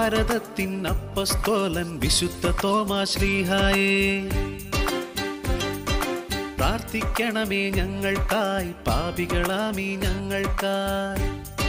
ഭാരതത്തിൻ അപ്പസ്തോലൻ വിശുദ്ധ തോമാശ്രീഹായേ പ്രാർത്ഥിക്കണമേ ഞങ്ങൾക്കായി പാപികളാമീ ഞങ്ങൾക്കായി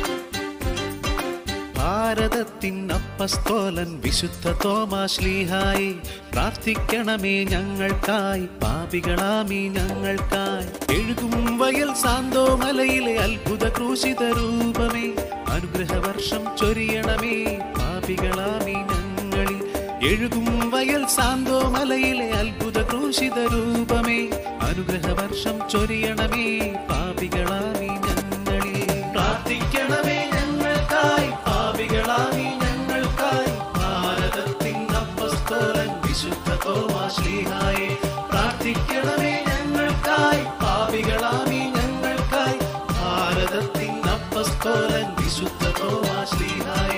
ഭാരതത്തിൻ അപ്പസ്തോലൻ വിശുദ്ധ തോമാശ്ലീഹായി പ്രാർത്ഥിക്കണമേ ഞങ്ങൾക്കായി പാപികളാമീ ഞങ്ങൾക്കായി എഴുകും വയൽ സാന്തോ മലയിലെ അത്ഭുത ക്രൂശിത രൂപമേ അനുഗ്രഹവർഷം ചൊരിയണമേ പാപികളാമീ ഞങ്ങളിൽ എഴുകും വയൽ സാന്തോ മലയിലെ അത്ഭുത ക്രൂശിത രൂപമേ അനുഗ്രഹവർഷം ചൊരിയണമേ പാപികളാമീ ഞങ്ങളിൽ പ്രാർത്ഥിക്കണമേ ഞങ്ങൾക്കായി പാപികളാമി ഞങ്ങൾക്കായി ഭാരതത്തിൻ അപ്പസ്തോലൻ വിശുദ്ധ തോമാശ്ലീഹായെ പ്രാർത്ഥിക്കണമേ ഞങ്ങൾക്കായി പാപികളാമി ഞങ്ങൾക്കായി ഭാരതത്തിൻ അപ്പസ്തോലൻ വിശുദ്ധ തോമാശ്ലീഹായെ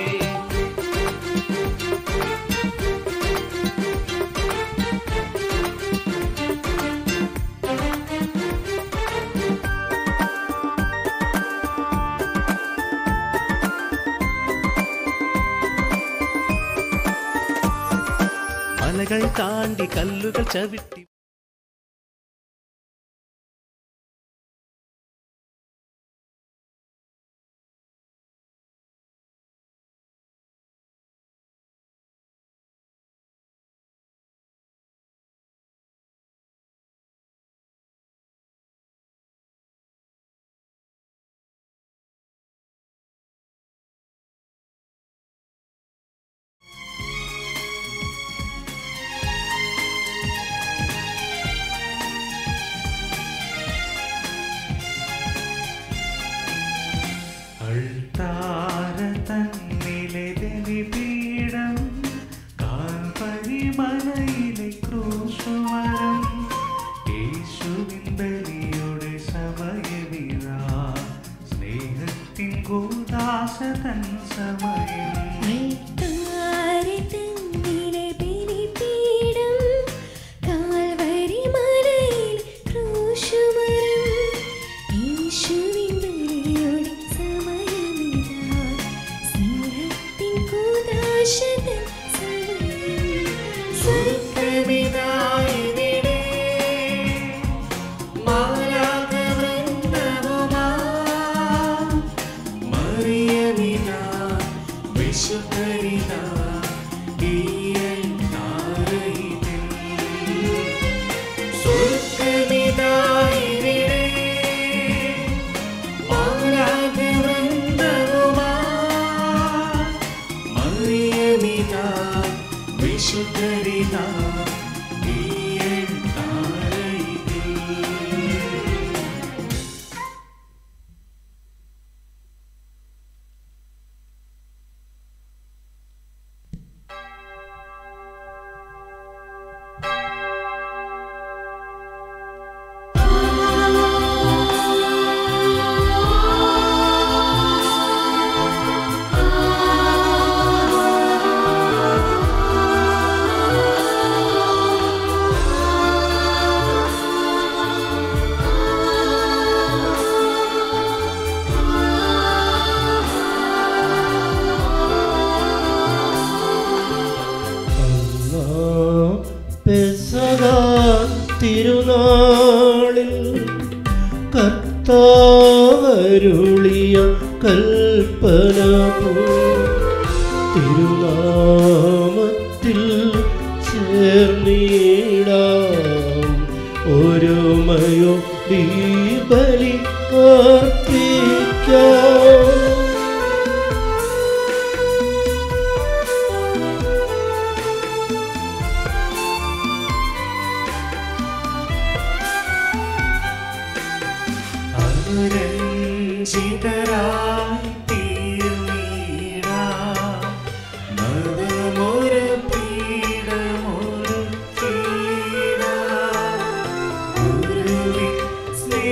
മലകൾ താണ്ടി കല്ലുകൾ ചവിട്ടി അൾത്താര തന്നിലെ ബലിപീഠം കാൽപരിമലയിലെ ക്രൂശുമരം യേശുവിൻ ബലിയുടെ സമയമിതാ സ്നേഹത്തിൻ കൂദാശ തൻ സമയം അൾത്താരത്തിന്നിലെ ബലിപീഠം, കാൽവരി മലയിൽ ക്രൂശുമരം, യേശുവിൻ ബലിയുടെ സമയമിതാ, സ്നേഹത്തിൻ കൂദാശതൻ സമയം. സ്വർഗ്ഗമിതാ ഇവിടെ, മാലാഖവൃന്ദവുമായി മറിയമിതാ വിശുദ്ധരിതാ ഈയൽ താരയിതിൽ സ്വർഗ്ഗമിതാ ഇവിടെ മാലാഖവൃന്ദവുമായി മറിയമിതാ വിശുദ്ധരിതാ ഈയൽ താരയിതിൽ പെസക തിരുനാളിൽ കർത്താവരുളിയ കൽപ്പന പോ തിരുനാമത്തിൽ ചേർന്നിടാം ഒരുമയോ ബലി അർപ്പിക്കാം അനുരഞ്ജിതരായി തീർന്നീടാ നവമൊരു പീഠമൊരു കീടാ ഗുരുവിൻ സ്നേഹമൊഴുകുന്ന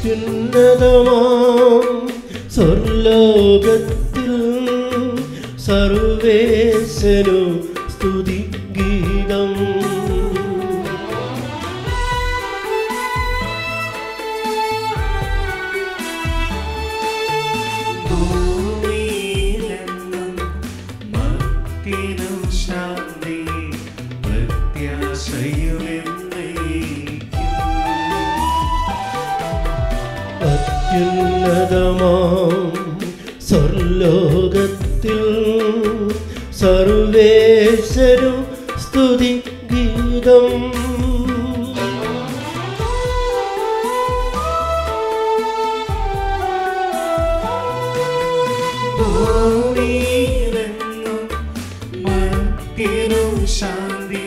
അത്യുന്നതമാം സ്വർലോകത്തിൽ സർവേശനു സ്തുതി ഗീതം ഭൂമിയിലെന്നും ഭക്തിനും ശാന്തി പ്രത്യാശയുമെന്നേക്കും അത്യുന്നതമാം സ്വർലോകത്തിൽ സർവേശ്വരു സ്തുതി ഗീതം ഭൂമിയിലെന്നും ഭക്തിനും ശാന്തി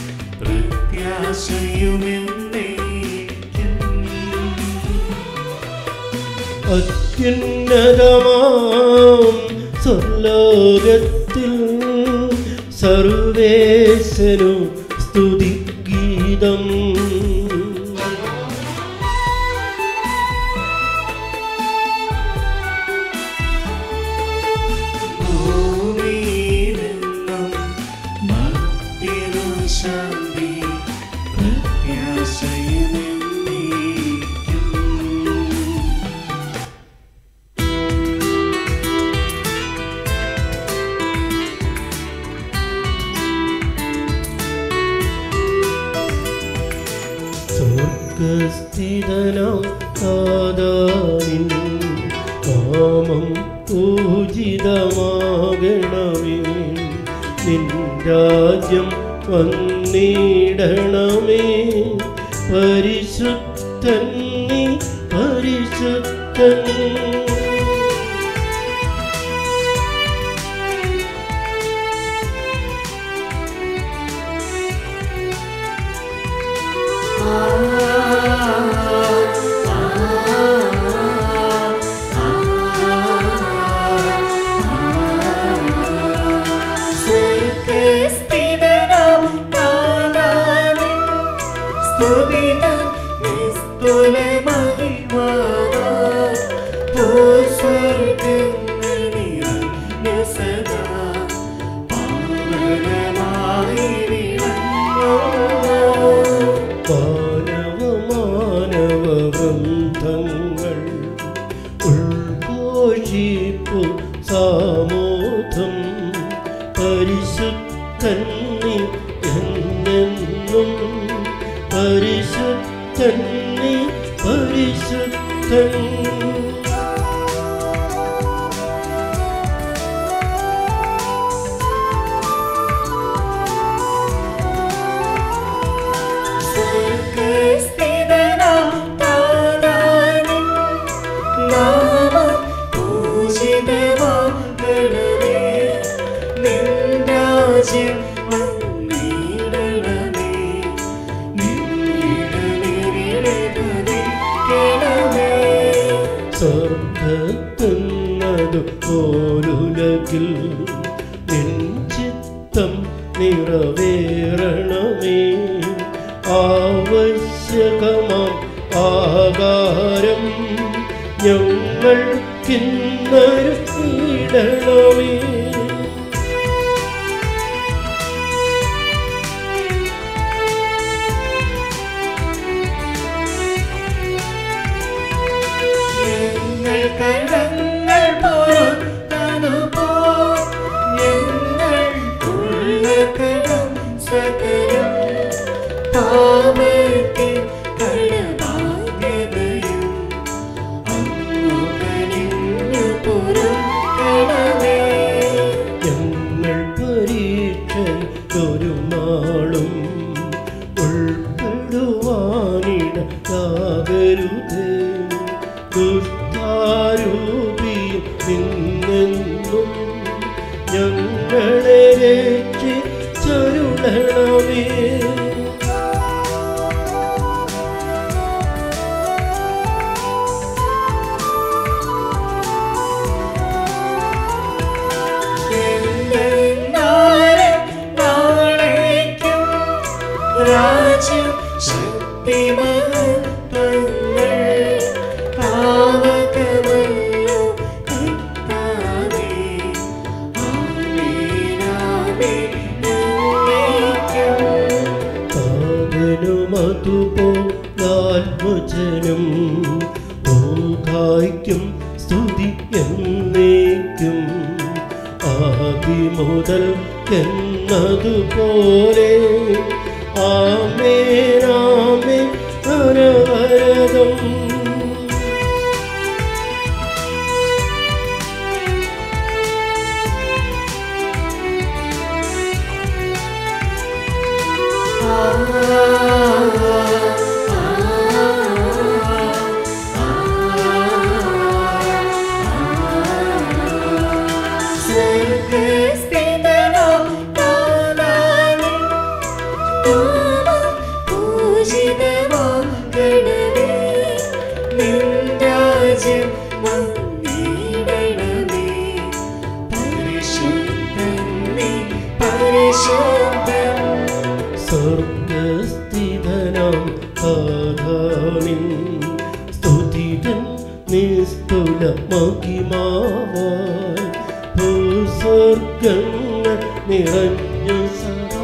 പ്രത്യാശയുമെന്നേക്കും അത്യുന്നതമാം സ്വർലോകത്തിൽ സർവേശ്വരു സ്തുതി ഗീതം ഭൂമിയിലെന്നും ഭക്തിനും ശാന്തി പ്രത്യാശയുമെന്നേക്കും സ്വർഗസ്ഥിതനാം താതാവിൻ കാമം പൂജിതമാകണമേ നിൻ രാജ്യം വന്നിടണമേ പരിശുദ്ധൻ നീ പരിശുദ്ധൻ സ്വർഗസ്ഥിതനാം താതാവിൻ സ്തുതിതം നിസ്തുലമഹിമാവാൻ ഭൂസ്വർഗ്ഗങ്ങൾ നിറഞ്ഞ സദാ പാവനമായി വിളങ്ങൂ. മാനവ മാനവ ബന്ധങ്ങൾ ഉൾഘോഷിപ്പു സാമോധം പരിശുദ്ധൻ നീ എന്നെന്നും പരിശുദ്ധൻ നീ പരിശുദ്ധൻ സ്വർഗസ്ഥിതനാം താതാവിൻ നാമം പൂജിതമാകണമേ. നിൻ രാജ്യം വന്നിടണമേ. നിൻ ഇടനിഴലുദിക്കണമേ. സ്വർഗത്തുന്നതു പോലുലകിൽ നിൻ ചിത്തം നിറവേറണമേ ആവശ്യകമാം ആകാരം ഞങ്ങൾക്കിന്നൊരു ഇടണമേ ഞങ്ങൾ കടങ്ങൾ പൊറുത്തതുപോൽ ഞങ്ങൾക്കുള്ള കടം സകലം പാപത്തിൽ കടബാധ്യതയും അങ്ങു കനിഞ്ഞു പൊറുക്കണമേ. ഞങ്ങൾ പരീക്ഷ ഒരു നാളും ഉൾപ്പെടുവാനിടയാകരുതേ ദുഷ്ടാരൂപിയിൽ നിന്നെന്നും ഞങ്ങളെ രക്ഷിച്ചരുളണമേ എന്തെന്നാലും നാളേക്കും രാജ്യം ശക്തി മഹത്വങ്ങൾ കാത്തുപോലാത്മജനം ഓങ്കായ്ക്കും സ്തുതി എന്നേക്കും ആദി മുതൽ എന്നതുപോലെ ആമേനാമേ അനവരതം സ്വർഗസ്ഥിതനാം കാലാലേ, നാമം പൂജിതമാകണമേ. നിൻ രാജ്യം വന്നിടണമേ. പരിശുദ്ധൻ നീ, പരിശുദ്ധൻ സ്വർഗസ്ഥിതനാം ആധാനിൻ സ്തുതിതൻ നിസ്തുല മഹിമാവാൻ ഭൂസ്വർഗങ്ങൾ നിറഞ്ഞു സദാ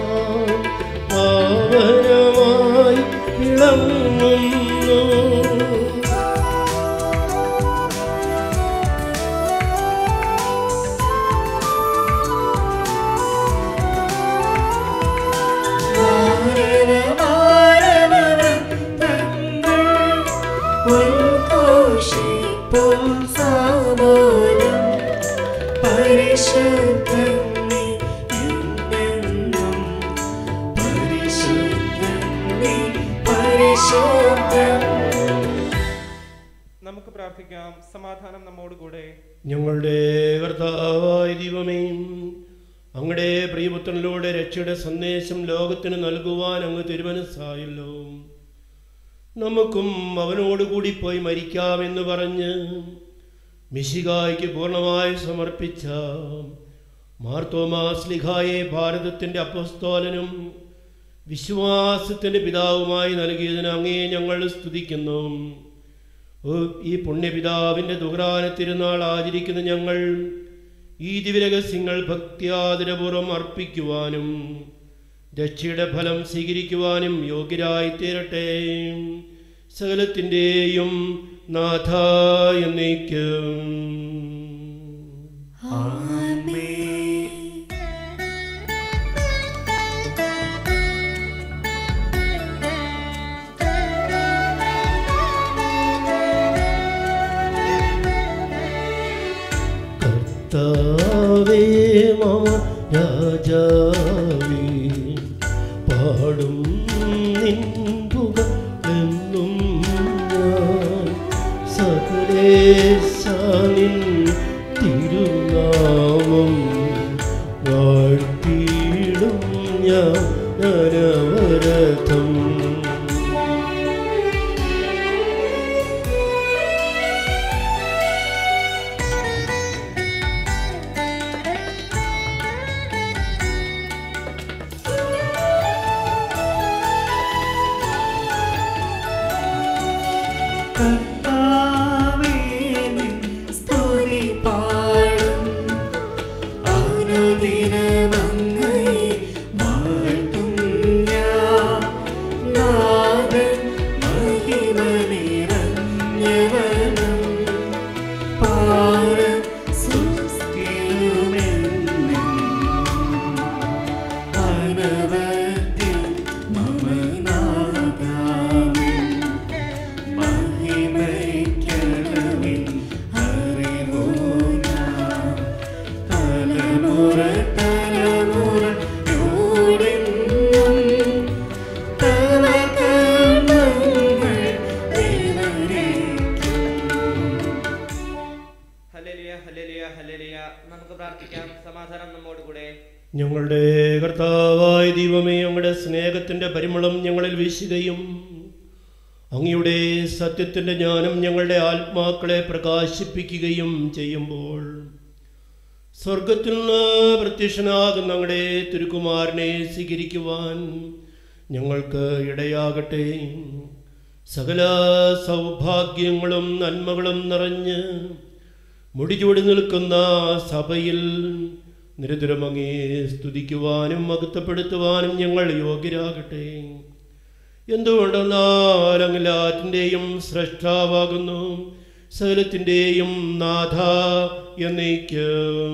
പാവനമായി വിളങ്ങുന്നു നമുക്ക് പ്രാർത്ഥിക്കാം സമാധാനം നമ്മോടുകൂടെ ഞങ്ങളുടെ കർത്താവായ ദൈവമേ അങ്ങയുടെ പ്രിയപുത്രനിലൂടെ രക്ഷയുടെ സന്ദേശം ലോകത്തിന് നൽകുവാൻ അങ്ങ് തിരുമനസ്സായല്ലോ നമുക്കും അവനോടുകൂടി പോയി മരിക്കാമെന്ന് പറഞ്ഞ് മിശികായ്ക്ക് പൂർണ്ണമായി സമർപ്പിച്ച മാർത്തോമാസ് ലിഖായെ ഭാരതത്തിൻ്റെ അപ്പസ്തോലനും വിശ്വാസത്തിൻ്റെ പിതാവുമായി നൽകിയതിന് അങ്ങേ ഞങ്ങൾ സ്തുതിക്കുന്നു ഓ, ഈ പുണ്യപിതാവിൻ്റെ ദുഹ്രാന തിരുനാൾ ആചരിക്കുന്ന ഞങ്ങൾ ഈ ദിവ്യരഹസ്യങ്ങൾ ഭക്തിയാദരപൂർവ്വം അർപ്പിക്കുവാനും രക്ഷയുടെ ഫലം സ്വീകരിക്കുവാനും യോഗ്യരായി തീരട്ടെ സകലത്തിൻ്റെയും നാഥ എന്നേക്കും കർത്താവേ മമ രാജാവേ പാടും നിൻപുക എന്നും ഞാൻ സകലേശാനിൻ തിരുനാമം വാഴ്ത്തിയിടും ഞാൻ അനവരതം കർത്താവേ നിൻ സ്തുതി പാടും അനുദിനമങ്ങയെ വാഴ്ത്തും ഞാൻ. നാഥൻ മഹിമ നിറഞ്ഞവനും പാരം സുസ്ഥിരമെന്നും അനവധ്യം മമ നാഥാവിൻ മഹിമയ്ക്കളവിൽ അറിവോ ഞാൻ. തലമുറ തലമുറയോടെന്നും തവ കർമ്മങ്ങൾ വിവരിക്കും. ഹല്ലേലൂയ ഹല്ലേലൂയ ഹല്ലേലൂയ നമുക്ക് പ്രാർത്ഥിക്കാം സമാധാനം നമ്മോടുകൂടെ ഞങ്ങളുടെ കർത്താവായ ദൈവമേ അങ്ങയുടെ സ്നേഹത്തിൻ്റെ പരിമളം ഞങ്ങളിൽ വീശുകയും അങ്ങയുടെ സത്യത്തിൻ്റെ ജ്ഞാനം ഞങ്ങളുടെ ആത്മാക്കളെ പ്രകാശിപ്പിക്കുകയും ചെയ്യുമ്പോൾ സ്വർഗത്തിൽ നിന്ന് പ്രത്യക്ഷനാകുന്ന അങ്ങയുടെ തിരുക്കുമാരനെ സ്വീകരിക്കുവാൻ ഞങ്ങൾക്ക് ഇടയാകട്ടെ സകല സൗഭാഗ്യങ്ങളും നന്മകളും നിറഞ്ഞ് മുടിചൂടി നിൽക്കുന്ന സഭയിൽ നിരന്തരം അങ്ങേ സ്തുതിക്കുവാനും മഹത്വപ്പെടുത്തുവാനും ഞങ്ങൾ യോഗ്യരാകട്ടെ എന്തുകൊണ്ടെന്നാൽ അങ്ങെല്ലാറ്റിൻ്റെയും സ്രഷ്ടാവാകുന്നു സകലത്തിൻ്റെയും നാഥ എന്നേക്കും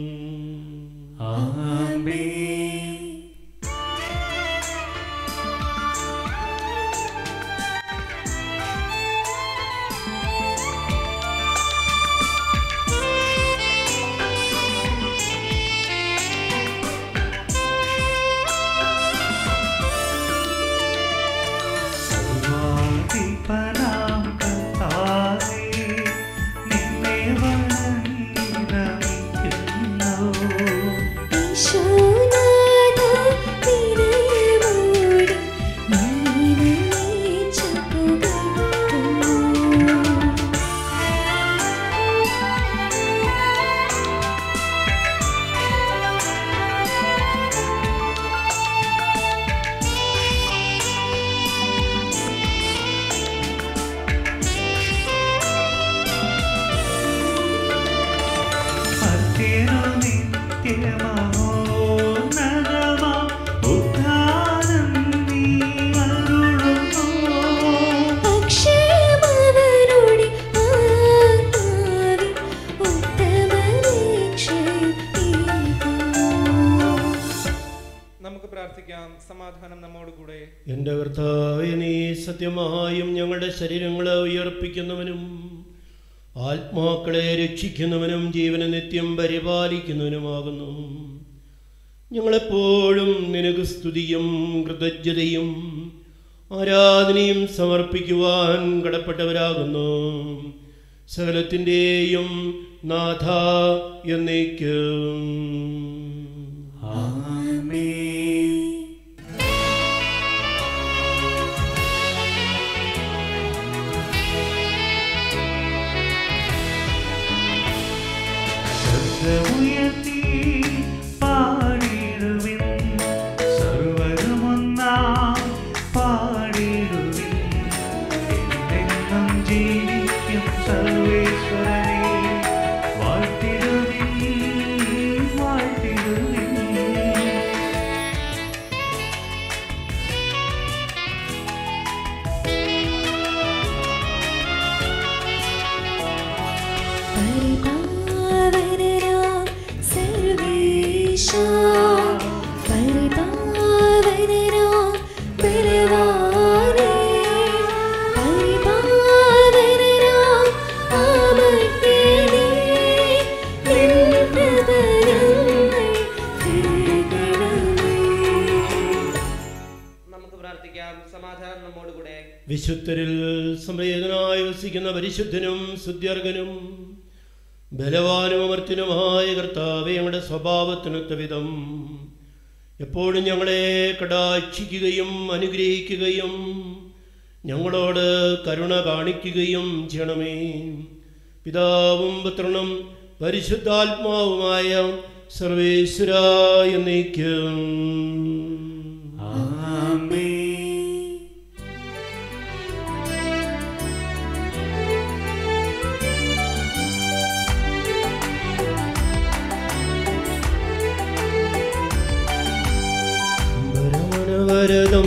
സർവാധിപനാം കർത്താവേ, നിന്നെ വണങ്ങിനമിക്കുന്നു. ഈശോനാഥ തിരുവോടി നീനേച്ച പുകഴ്ത്തുന്നു ഭക്തിരു നിത്യമഹോന്നതമാം ഉദ്ധാനം നീ അരുളുന്നു. അക്ഷയമവരുടെ ആത്മാവിൽ ഉത്തമരക്ഷയേകുന്നു. നമുക്ക് പ്രാർത്ഥിക്കാം സമാധാനം നമ്മോടുകൂടെ എൻ്റെ കർത്താവേ നീ സത്യമായും ഞങ്ങളുടെ ശരീരങ്ങളെ ഉയർപ്പിക്കുന്നവനും ആത്മാക്കളെ രക്ഷിക്കുന്നവനും ജീവനെ നിത്യം പരിപാലിക്കുന്നവനുമാകുന്നു ഞങ്ങളെപ്പോഴും നിനക്ക് സ്തുതിയും കൃതജ്ഞതയും ആരാധനയും സമർപ്പിക്കുവാൻ കടപ്പെട്ടവരാകുന്നു സകലത്തിൻ്റെയും നാഥ എന്നേക്കും ശബ്ദമുയർത്തി പാടിടുവിൻ സർവരുമൊന്നാം പാടിടുവിൻ എന്നെന്നും ജീവിക്കും സർവേശ്വരനെ വാഴ്ത്തിടുവിൻ വാഴ്ത്തിടുവിൻ പരിപാവനരാം സർവേശാ പരിപാവനരാം ബലവാനേ പരിപാവനരാം അമർത്യനേ നിൻ പ്രഭരങ്ങൾ തീർക്കണമേ നമുക്ക് പ്രാർത്ഥിക്കാം സമാധാനം നമ്മോടുകൂടെ വിശുദ്ധരിൽ സംവേദനായി വസിക്കുന്ന പരിശുദ്ധനും സുദ്യർഗനും ബലവാനും അമർത്തിനുമായ കർത്താവെ ഞങ്ങളുടെ സ്വഭാവത്തിനൊത്ത വിധം എപ്പോഴും ഞങ്ങളെ കടാക്ഷിക്കുകയും അനുഗ്രഹിക്കുകയും ഞങ്ങളോട് കരുണ കാണിക്കുകയും ചെയ്യണമേ പിതാവും പുത്രനും പരിശുദ്ധാത്മാവുമായ സർവേശ്വര എന്നേക്കും വരമണവരതം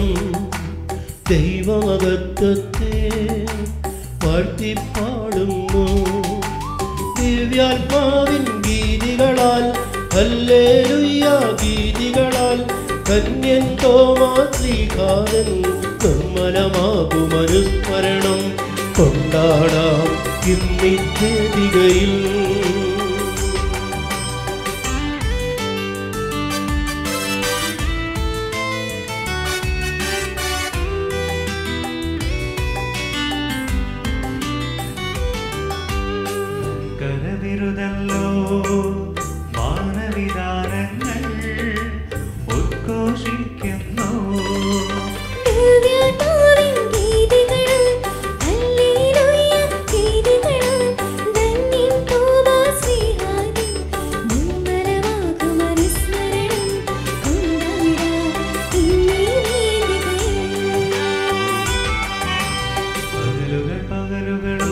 ദൈവമകത്വത്തെ വാഴ്ത്തിപ്പാടുന്നു ദിവ്യാത്മാവിൻ ഗീതികളാൽ ഹല്ലേലൂയ ഗീതികളാൽ കന്യൻ തോമാ ശ്രീകാരൻ നിർമ്മലമാകും അനുസ്മരണം കൊണ്ടാടാം ഇന്നിച്ചേതികയിൽ കരവിരുതല്ലോ മാനവിധാനങ്ങൾ ഉദ്ഘോഷിക്കുന്നു ദിവ്യാത്മാവിൻ ഗീതികളാൽ ഹല്ലേലൂയ ഗീതികളാൽ ധന്യൻ തോമാ ശ്രീഹാരി നിർമ്മലമാകും അനുസ്മരണം കൊണ്ടാടാം ഇന്നീ വേദികയിൽ പകലുകൾ പകലുകളോ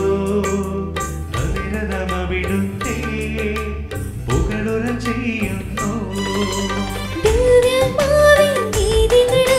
അവിടുത്തെ പുകളുര ചെയ്യുന്നു ദിവ്യാത്മാവിൻ ഗീതികളാൽ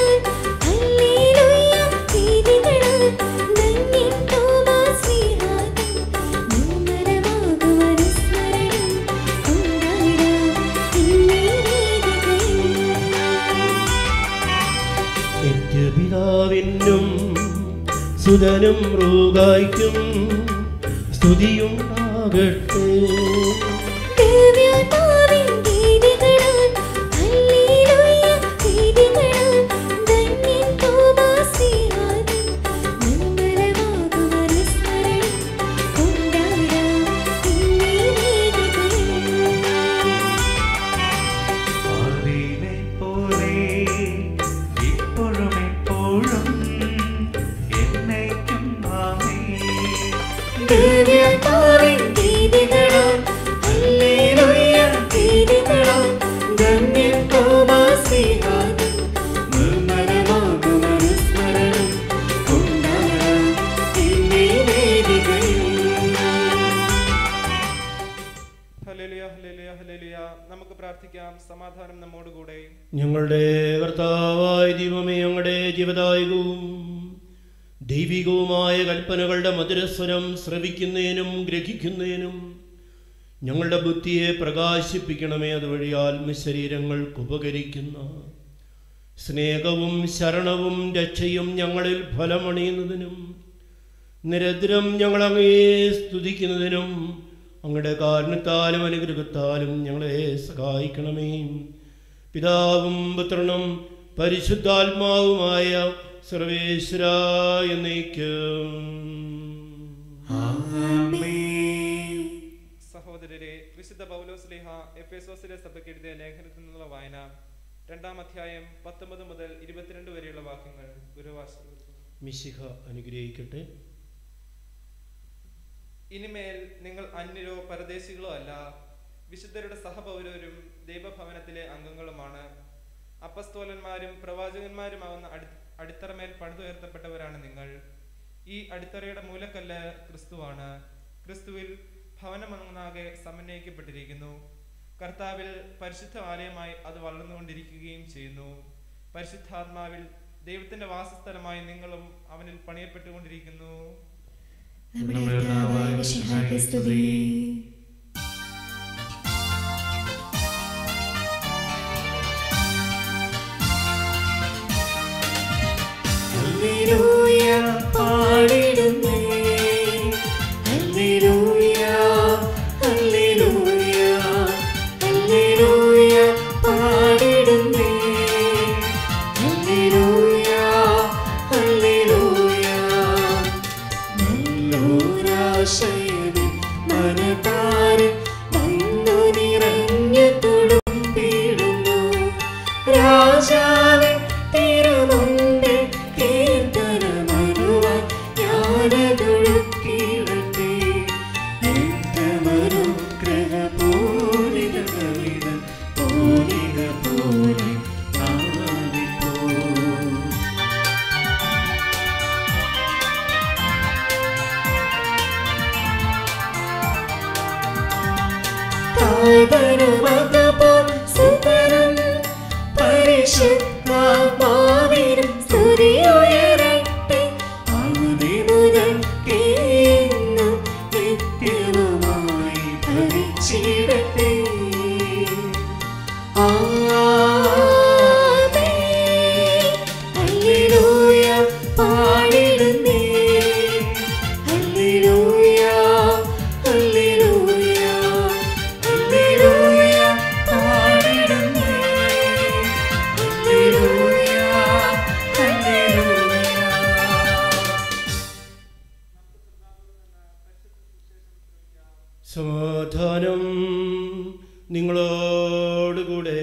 പിതാവിനും സുതനും റൂകായ്ക്കും സ്തുതിയുണ്ടാകട്ടെ ദിവ്യാത്മാവിൻ ഗീതികളാൽ ഹല്ലേലൂയ ഗീതികളാൽ ധന്യൻ തോമാശ്ലീഹാനിൻ മംഗളമാകും അനുസ്മരണം കൊണ്ടാടാം ഇന്നീ വേദികളിൽ. ആദിയിലെ പോലെ ഇപ്പോഴും എപ്പോഴും എന്നേക്കും ആമേൻ ദിവ്യാത്മാവിൻ ഗീതികളാൽ ഹല്ലേലൂയ ഗീതികളാൽ ധന്യൻ തോമാശ്ലീഹാനിൻ മംഗളമാകും അനുസ്മരണം കൊണ്ടാടാം ഇന്നീ വേദികളിൽ. ഹല്ലേലൂയ ഹല്ലേലൂയ ഹല്ലേലൂയ നമുക്ക് പ്രാർത്ഥിക്കാം സമാധാനം നമ്മോടുകൂടെ ഞങ്ങളുടെ കർത്താവായ ദൈവമേ ഞങ്ങളുടെ ജീവദായകവും ദൈവികവുമായ കൽപ്പനകളുടെ മധുരസ്വരം ശ്രവിക്കുന്നതിനും ഗ്രഹിക്കുന്നതിനും ഞങ്ങളുടെ ബുദ്ധിയെ പ്രകാശിപ്പിക്കണമേ അതുവഴി ആത്മശരീരങ്ങൾക്ക് ഉപകരിക്കുന്ന സ്നേഹവും ശരണവും രക്ഷയും ഞങ്ങളിൽ ഫലമണിയുന്നതിനും നിരന്തരം ഞങ്ങൾ അങ്ങയെ സ്തുതിക്കുന്നതിനും അങ്ങയുടെ കാരണത്താലും അനുഗ്രഹത്താലും ഞങ്ങളെ സഹായിക്കണമേ പിതാവും പുത്രനും പരിശുദ്ധാത്മാവുമായ സർവേശ്വര എന്നേക്കും സഹോദരരെ വിശുദ്ധ പൗലോസ് ലേഹ എഫേസോസിലെ സഭയ്ക്ക് എഴുതിയ ലേഖനത്തിൽ നിന്നുള്ള വായന രണ്ടാം അധ്യായം പത്തൊമ്പത് മുതൽ ഇരുപത്തിരണ്ട് വരെയുള്ള വാക്യങ്ങൾ ഗുരുവാശ മിശിഹ അനുഗ്രഹിക്കട്ടെ ഇനിമേൽ നിങ്ങൾ അന്യരോ പരദേശികളോ അല്ല വിശുദ്ധരുടെ സഹപൗരരും ദൈവഭവനത്തിലെ അംഗങ്ങളുമാണ് അപ്പസ്തോലന്മാരും പ്രവാചകന്മാരുമാവുന്ന അടി അടിത്തറമേൽ പണിതുയർത്തപ്പെട്ടവരാണ് നിങ്ങൾ ഈ അടിത്തറയുടെ മൂലക്കല്ല് ക്രിസ്തുവാണ് ക്രിസ്തുവിൽ ഭവനമൊന്നാകെ സമന്വയിക്കപ്പെട്ടിരിക്കുന്നു കർത്താവിൽ പരിശുദ്ധ ആലയമായി അത് വളർന്നുകൊണ്ടിരിക്കുകയും ചെയ്യുന്നു പരിശുദ്ധാത്മാവിൽ ദൈവത്തിന്റെ വാസസ്ഥലമായി നിങ്ങളും അവനിൽ പണിയപ്പെട്ടുകൊണ്ടിരിക്കുന്നു നമ്മുടെ കർത്താവായ മിശിഹായ്ക്ക് സ്തുതി ഹല്ലേലൂയ പാടിടുന്നേ ഹല്ലേലൂയ ഹല്ലേലൂയ ഹല്ലേലൂയ പാടിടുന്നേ ഹല്ലേലൂയ ഹല്ലേലൂയ നല്ലൊരാശയവിൻ മനതാരിൽ വന്നു നിറഞ്ഞു തുളുമ്പിടുന്നു. രാജാവിൻ തിരുമുമ്പിൽ കീർത്തനമരുവാൻ ഞാനതൊഴുക്കിയിടട്ടെ. നിത്യമനുഗ്രഹപൂരിത കവിത പൂരിത പോലെ ആവിപ്പോ താതനുമതുപോൽ സുതരും പരിശുദ്ധാത്മാവിനും സ്തുതിയുയരട്ടെ. ആദിമുതൽ എന്നും നിത്യവുമായി ഭരിച്ചിടട്ടെ. ആമേൻ. ഹല്ലേലൂയ പാടിടുന്നേ. ഹല്ലേലൂയ, ഹല്ലേലൂയ, ഹല്ലേലൂയ പാടിടുന്നേ. ഹല്ലേലൂയ, ഹല്ലേലൂയ. സമാധാനം നിങ്ങളോടുകൂടെ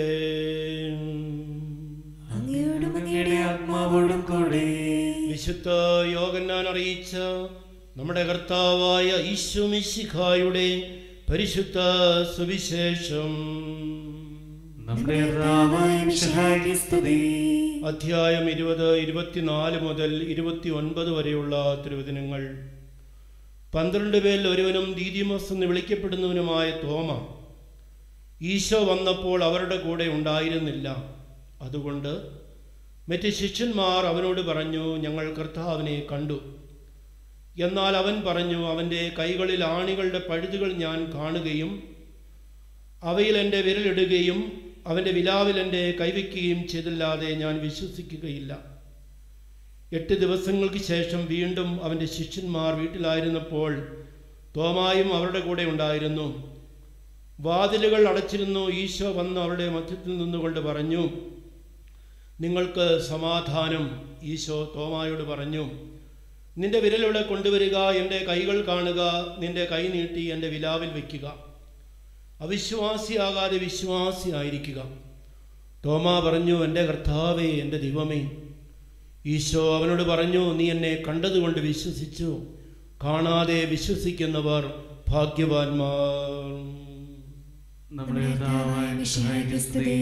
അങ്ങയോടും അങ്ങയുടെ ആത്മാവോടും കൂടെ വിശുദ്ധ യോഗന്നാൻ അറിയിച്ച നമ്മുടെ കർത്താവായ ഈശോമിശിഖായുടെ പരിശുദ്ധ സുവിശേഷം നമ്മുടെ കർത്താവായ മിശിഹായ്ക്ക് സ്തുതി അധ്യായം ഇരുപത് ഇരുപത്തിനാല് മുതൽ ഇരുപത്തി ഒൻപത് വരെയുള്ള തിരുവചനങ്ങൾ പന്ത്രണ്ട് പേരിൽ ഒരുവനും ദീദിമസ് എന്ന് വിളിക്കപ്പെടുന്നവനുമായ തോമ ഈശോ വന്നപ്പോൾ അവരുടെ കൂടെ ഉണ്ടായിരുന്നില്ല അതുകൊണ്ട് മറ്റ് ശിഷ്യന്മാർ അവനോട് പറഞ്ഞു ഞങ്ങൾ കർത്താവിനെ കണ്ടു എന്നാൽ അവൻ പറഞ്ഞു അവൻ്റെ കൈകളിൽ ആണികളുടെ പഴുതുകൾ ഞാൻ കാണുകയും അവയിൽ എൻ്റെ വിരലിടുകയും അവൻ്റെ വിലാവിൽ എൻ്റെ കൈവയ്ക്കുകയും ചെയ്തില്ലാതെ ഞാൻ വിശ്വസിക്കുകയില്ല എട്ട് ദിവസങ്ങൾക്ക് ശേഷം വീണ്ടും അവൻ്റെ ശിഷ്യന്മാർ വീട്ടിലായിരുന്നപ്പോൾ തോമായും അവരുടെ കൂടെ ഉണ്ടായിരുന്നു വാതിലുകൾ അടച്ചിരുന്നു ഈശോ വന്ന് അവരുടെ മധ്യത്തിൽ നിന്നുകൊണ്ട് പറഞ്ഞു നിങ്ങൾക്ക് സമാധാനം ഈശോ തോമായോട് പറഞ്ഞു നിന്റെ വിരലിവിടെ കൊണ്ടുവരിക എൻ്റെ കൈകൾ കാണുക നിന്റെ കൈ നീട്ടി എൻ്റെ വിലാവിൽ വയ്ക്കുക അവിശ്വാസിയാകാതെ വിശ്വാസിയായിരിക്കുക തോമ പറഞ്ഞു എൻ്റെ കർത്താവേ എൻ്റെ ദൈവമേ ഈശോ അവനോട് പറഞ്ഞു നീ എന്നെ കണ്ടതുകൊണ്ട് വിശ്വസിച്ചു കാണാതെ വിശ്വസിക്കുന്നവർ ഭാഗ്യവാന്മാർ നമ്മുടെ കർത്താവായ മിശിഹായ്ക്ക് സ്തുതി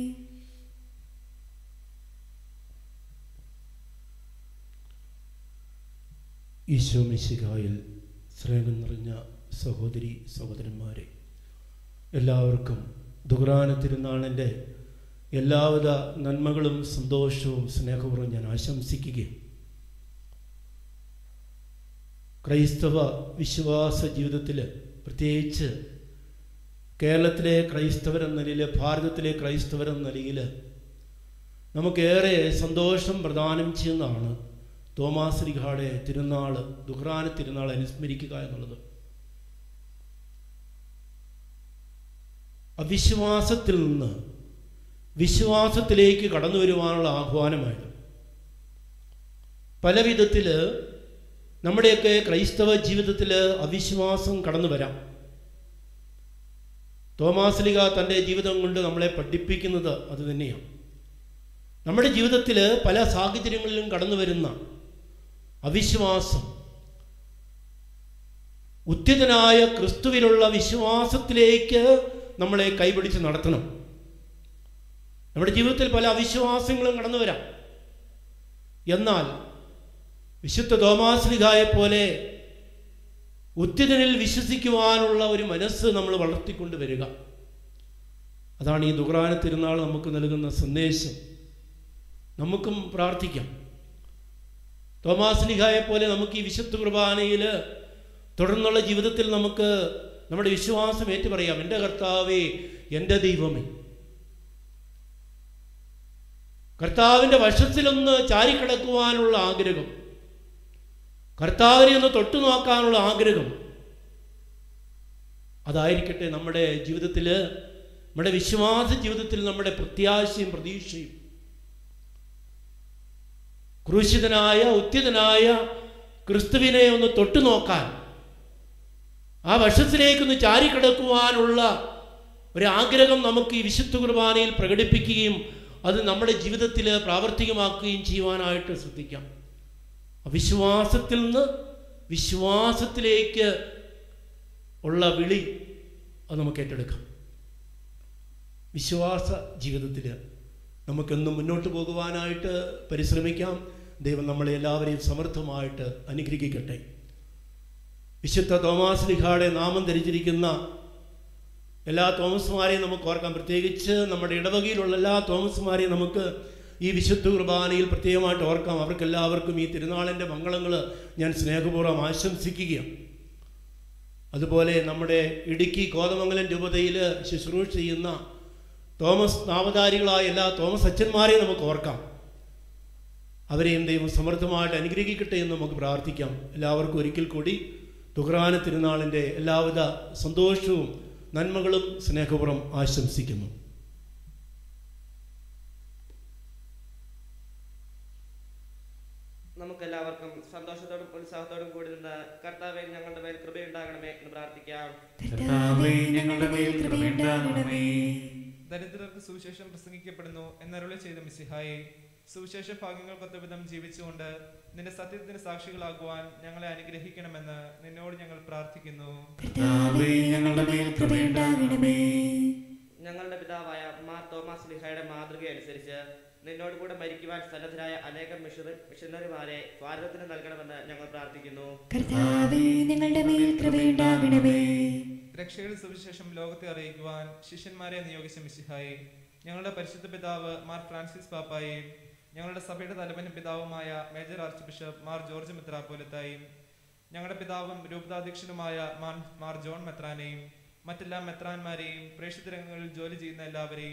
ഈശോ മിശിഹായിൽ സ്നേഹം നിറഞ്ഞ സഹോദരി സഹോദരന്മാരെ എല്ലാവർക്കും ദുഗ്രാന തിരുനാളിൻ്റെ എല്ലാവിധ നന്മകളും സന്തോഷവും സ്നേഹപൂർവ്വം ഞാൻ ആശംസിക്കുകയും ക്രൈസ്തവ വിശ്വാസ ജീവിതത്തിൽ പ്രത്യേകിച്ച് കേരളത്തിലെ ക്രൈസ്തവരെന്ന നിലയിൽ ഭാരതത്തിലെ ക്രൈസ്തവരെന്ന നിലയിൽ നമുക്കേറെ സന്തോഷം പ്രദാനം ചെയ്യുന്നതാണ് തോമാസ് ലിഹാടെ തിരുനാൾ ദുഹ്റാന തിരുനാൾ അനുസ്മരിക്കുക എന്നുള്ളത് അവിശ്വാസത്തിൽ നിന്ന് വിശ്വാസത്തിലേക്ക് കടന്നു വരുവാനുള്ള ആഹ്വാനമായത് പല വിധത്തിൽ നമ്മുടെയൊക്കെ ക്രൈസ്തവ ജീവിതത്തിൽ അവിശ്വാസം കടന്നു വരാം തോമാസ് ലിഗ തൻ്റെ ജീവിതം കൊണ്ട് നമ്മളെ പഠിപ്പിക്കുന്നത് അത് തന്നെയാണ് നമ്മുടെ ജീവിതത്തിൽ പല സാഹചര്യങ്ങളിലും കടന്നു വരുന്ന അവിശ്വാസം ഉദ്യതനായ ക്രിസ്തുവിലുള്ള വിശ്വാസത്തിലേക്ക് നമ്മളെ കൈപിടിച്ച് നടത്തണം നമ്മുടെ ജീവിതത്തിൽ പല അവിശ്വാസങ്ങളും കടന്നു വരാം എന്നാൽ വിശുദ്ധ തോമാസ്ലിഹായെ പോലെ ഉദ്യതനിൽ വിശ്വസിക്കുവാനുള്ള ഒരു മനസ്സ് നമ്മൾ വളർത്തിക്കൊണ്ട് വരിക അതാണ് ഈ ദുഗ്രാന തിരുനാൾ നമുക്ക് നൽകുന്ന സന്ദേശം നമുക്കും പ്രാർത്ഥിക്കാം തോമാസ് ലിഹായെ പോലെ നമുക്ക് ഈ വിശുദ്ധ കുർബാനയിൽ തുടർന്നുള്ള ജീവിതത്തിൽ നമുക്ക് നമ്മുടെ വിശ്വാസം ഏറ്റുപറയാം എൻ്റെ കർത്താവേ എൻ്റെ ദൈവമേ കർത്താവിൻ്റെ വശത്തിലൊന്ന് ചാരിക്കിടക്കുവാനുള്ള ആഗ്രഹം കർത്താവിനെ ഒന്ന് തൊട്ടു നോക്കാനുള്ള ആഗ്രഹം അതായിരിക്കട്ടെ നമ്മുടെ ജീവിതത്തിൽ നമ്മുടെ വിശ്വാസ ജീവിതത്തിൽ നമ്മുടെ പ്രത്യാശയും പ്രതീക്ഷയും ക്രൂശിതനായ ഉദ്യതനായ ക്രിസ്തുവിനെ ഒന്ന് തൊട്ടു നോക്കാൻ ആ വശത്തിലേക്കൊന്ന് ചാരിക്കിടക്കുവാനുള്ള ഒരാഗ്രഹം നമുക്ക് ഈ വിശുദ്ധ കുർബാനയിൽ പ്രകടിപ്പിക്കുകയും അത് നമ്മുടെ ജീവിതത്തിൽ പ്രാവർത്തികമാക്കുകയും ചെയ്യുവാനായിട്ട് ശ്രദ്ധിക്കാം അവിശ്വാസത്തിൽ നിന്ന് വിശ്വാസത്തിലേക്ക് ഉള്ള വിളി അത് നമുക്ക് ഏറ്റെടുക്കാം വിശ്വാസ ജീവിതത്തിൽ നമുക്കെന്നും മുന്നോട്ട് പോകുവാനായിട്ട് പരിശ്രമിക്കാം ദൈവം നമ്മളെ എല്ലാവരെയും സമർത്ഥമായിട്ട് അനുഗ്രഹിക്കട്ടെ വിശുദ്ധ തോമാസ് ലിഹാടെ നാമം ധരിച്ചിരിക്കുന്ന എല്ലാ തോമസുമാരെയും നമുക്ക് ഓർക്കാം പ്രത്യേകിച്ച് നമ്മുടെ ഇടവകയിലുള്ള എല്ലാ തോമസുമാരെയും നമുക്ക് ഈ വിശുദ്ധ കുർബാനയിൽ പ്രത്യേകമായിട്ട് ഓർക്കാം അവർക്കെല്ലാവർക്കും ഈ തിരുനാളിൻ്റെ മംഗളങ്ങൾ ഞാൻ സ്നേഹപൂർവ്വം ആശംസിക്കുകയാണ് അതുപോലെ നമ്മുടെ ഇടുക്കി കോതമംഗലം രൂപതയിൽ ശുശ്രൂഷ ചെയ്യുന്ന തോമസ് നാമധാരികളായ എല്ലാ തോമസ് അച്ഛന്മാരെയും നമുക്ക് ഓർക്കാം അവരെയും ദൈവം സമൃദ്ധമായിട്ട് അനുഗ്രഹിക്കട്ടെ എന്ന് നമുക്ക് പ്രാർത്ഥിക്കാം എല്ലാവർക്കും ഒരിക്കൽ കൂടി തുഹ്റാന തിരുനാളിൻ്റെ എല്ലാവിധ സന്തോഷവും നന്മകളും സ്നേഹപൂർവ്വം ആശംസിക്കുന്നു നമുക്കെല്ലാവർക്കും സന്തോഷത്തോടും ഉത്സാഹത്തോടും കൂടി നിന്ന് കർത്താവെ ഞങ്ങളുടെ മേൽ കൃപയുണ്ടാകണമേ എന്ന് പ്രാർത്ഥിക്കാം കർത്താവേ ഞങ്ങളുടെ മേൽ കൃപയുണ്ടാകണമേ ദരിദ്രർക്ക് സുവിശേഷം പ്രസംഗിക്കപ്പെടുന്നു എന്നരുളി ചെയ്ത മിസിഹായെ സുവിശേഷ ഭാഗ്യങ്ങൾക്കൊത്ത വിധം ജീവിച്ചുകൊണ്ട് നിന്റെ സത്യത്തിന് സാക്ഷികളാകുവാൻ ഞങ്ങളെ അനുഗ്രഹിക്കണമെന്ന് നിന്നോട് ഞങ്ങൾ പ്രാർത്ഥിക്കുന്നു കർത്താവേ ഞങ്ങളുടെ മേൽ കൃപയുണ്ടാകണമേ ഞങ്ങളുടെ പിതാവായ മാർ തോമസ് ലിഹയുടെ മാതൃക അനുസരിച്ച് നിന്നോട് കൂടെ മരിക്കുവാൻ സന്നദ്ധരായ അനേകം മിഷണറി മിഷണറിമാരെ ഭാരതത്തിന് നൽകണമെന്ന് ഞങ്ങൾ പ്രാർത്ഥിക്കുന്നു കർത്താവേ ഞങ്ങളുടെ മേൽ കൃപയുണ്ടാകണമേ രക്ഷയുടെ സുവിശേഷം ലോകത്തെ അറിയിക്കുവാൻ ശിഷ്യന്മാരെ നിയോഗിച്ച മിസിഹായെ ഞങ്ങളുടെ പരിശുദ്ധ പിതാവ് മാർ ഫ്രാൻസിസ് പാപ്പായെയും ഞങ്ങളുടെ സഭയുടെ തലവനും പിതാവുമായ major archbishop Mar George മെത്രാപ്പോലത്തായും ഞങ്ങളുടെ പിതാവും രൂപതാധ്യക്ഷനുമായ മാൻ- മാർ ജോൺ മെത്രാനെയും മറ്റെല്ലാ മെത്രാന്മാരെയും പ്രേക്ഷിത രംഗങ്ങളിൽ ജോലി ചെയ്യുന്ന എല്ലാവരെയും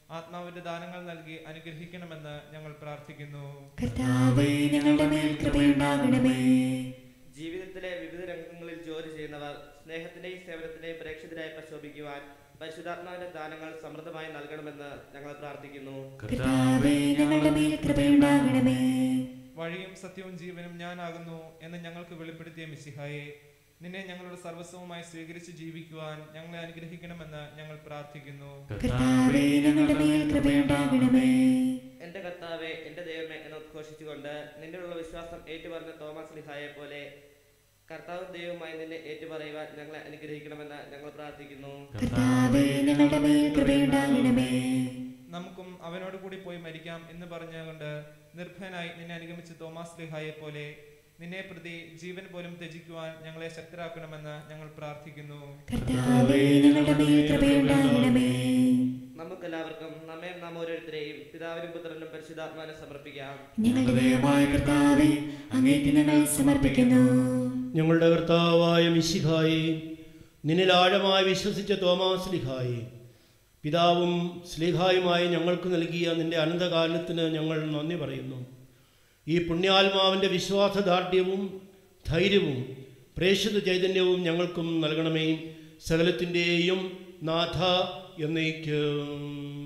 ആത്മാവിന്റെ ദാനങ്ങൾ നൽകി അനുഗ്രഹിക്കണമെന്ന് ഞങ്ങൾ പ്രാർത്ഥിക്കുന്നു കർത്താവേ ഞങ്ങളുടെ മേൽ കൃപയുണ്ടാകണമേ ജീവിതത്തിലെ വിവിധ രംഗങ്ങളിൽ ജോലി ചെയ്യുന്നവർ സ്നേഹത്തിന്റെയും സേവനത്തിന്റെയും പ്രേക്ഷിതരായി പ്രശോഭിക്കുവാൻ പരിശുദ്ധാത്മാവിന്റെ ദാനങ്ങൾ സമൃദ്ധമായി നൽകണമെന്ന് ഞങ്ങൾ പ്രാർത്ഥിക്കുന്നു കർത്താവേ ഞങ്ങളുടെ മേൽ കൃപയുണ്ടാകണമേ വഴിയും സത്യവും ജീവനും ഞാനാകുന്നു എന്ന് ഞങ്ങൾക്ക് വെളിപ്പെടുത്തിയ മിസിഹായെ നിന്നെ ഞങ്ങളുടെ സർവസ്വവുമായി സ്വീകരിച്ച് ജീവിക്കുവാൻ ഞങ്ങളെ അനുഗ്രഹിക്കണമെന്ന് ഞങ്ങൾ പ്രാർത്ഥിക്കുന്നു കർത്താവേ ഞങ്ങളുടെ മേൽ കൃപയുണ്ടാകണമേ എന്റെ കർത്താവെ എന്റെ ദൈവമേ എന്ന് ഉദ്ഘോഷിച്ചുകൊണ്ട് നിന്നിലുള്ള വിശ്വാസം ഏറ്റുപറഞ്ഞ തോമസ് ലിഹായെ പോലെ കർത്താവും ദൈവവുമായി നിന്നെ ഏറ്റുപറയുവാൻ ഞങ്ങളെ അനുഗ്രഹിക്കണമെന്ന് ഞങ്ങൾ പ്രാർത്ഥിക്കുന്നു കർത്താവേ ഞങ്ങളുടെ മേൽ കൃപയുണ്ടാകണമേ നമുക്കും അവനോട് കൂടി പോയി മരിക്കാം എന്ന് പറഞ്ഞുകൊണ്ട് നിർഭയനായി നിന്നെ അനുഗമിച്ച തോമാസ് ലിഹായെ പോലെ നിന്നെ പ്രതി ജീവൻ പോലും ത്യജിക്കുവാൻ ഞങ്ങളെ ശക്തരാക്കണമെന്ന് ഞങ്ങൾ പ്രാർത്ഥിക്കുന്നു കർത്താവേ ഞങ്ങളുടെ മേൽ കൃപയുണ്ടാകണമേ നമുക്കെല്ലാവർക്കും നമ്മെ നാം ഓരോരുത്തരെയും പിതാവിനും പുത്രനും പരിശുദ്ധാത്മാവിനെ സമർപ്പിക്കാം ഞങ്ങളുടെ ദൈവമായ കർത്താവേ അങ്ങേക്ക് ഞങ്ങൾ സമർപ്പിക്കുന്നു ഞങ്ങളുടെ കർത്താവായ മിശിഹായി നിന്നിൽ ആഴമായി വിശ്വസിച്ച തോമാസ് ലിഹായി പിതാവും സ്ലിഹായുമായി ഞങ്ങൾക്ക് നൽകിയ നിന്റെ അനന്തകാലത്തിന് ഞങ്ങൾ നന്ദി പറയുന്നു ഈ പുണ്യാത്മാവിൻ്റെ വിശ്വാസദാർഢ്യവും ധൈര്യവും പ്രേക്ഷിത ചൈതന്യവും ഞങ്ങൾക്കും നൽകണമേ സകലത്തിൻ്റെയും നാഥ എന്നേക്കും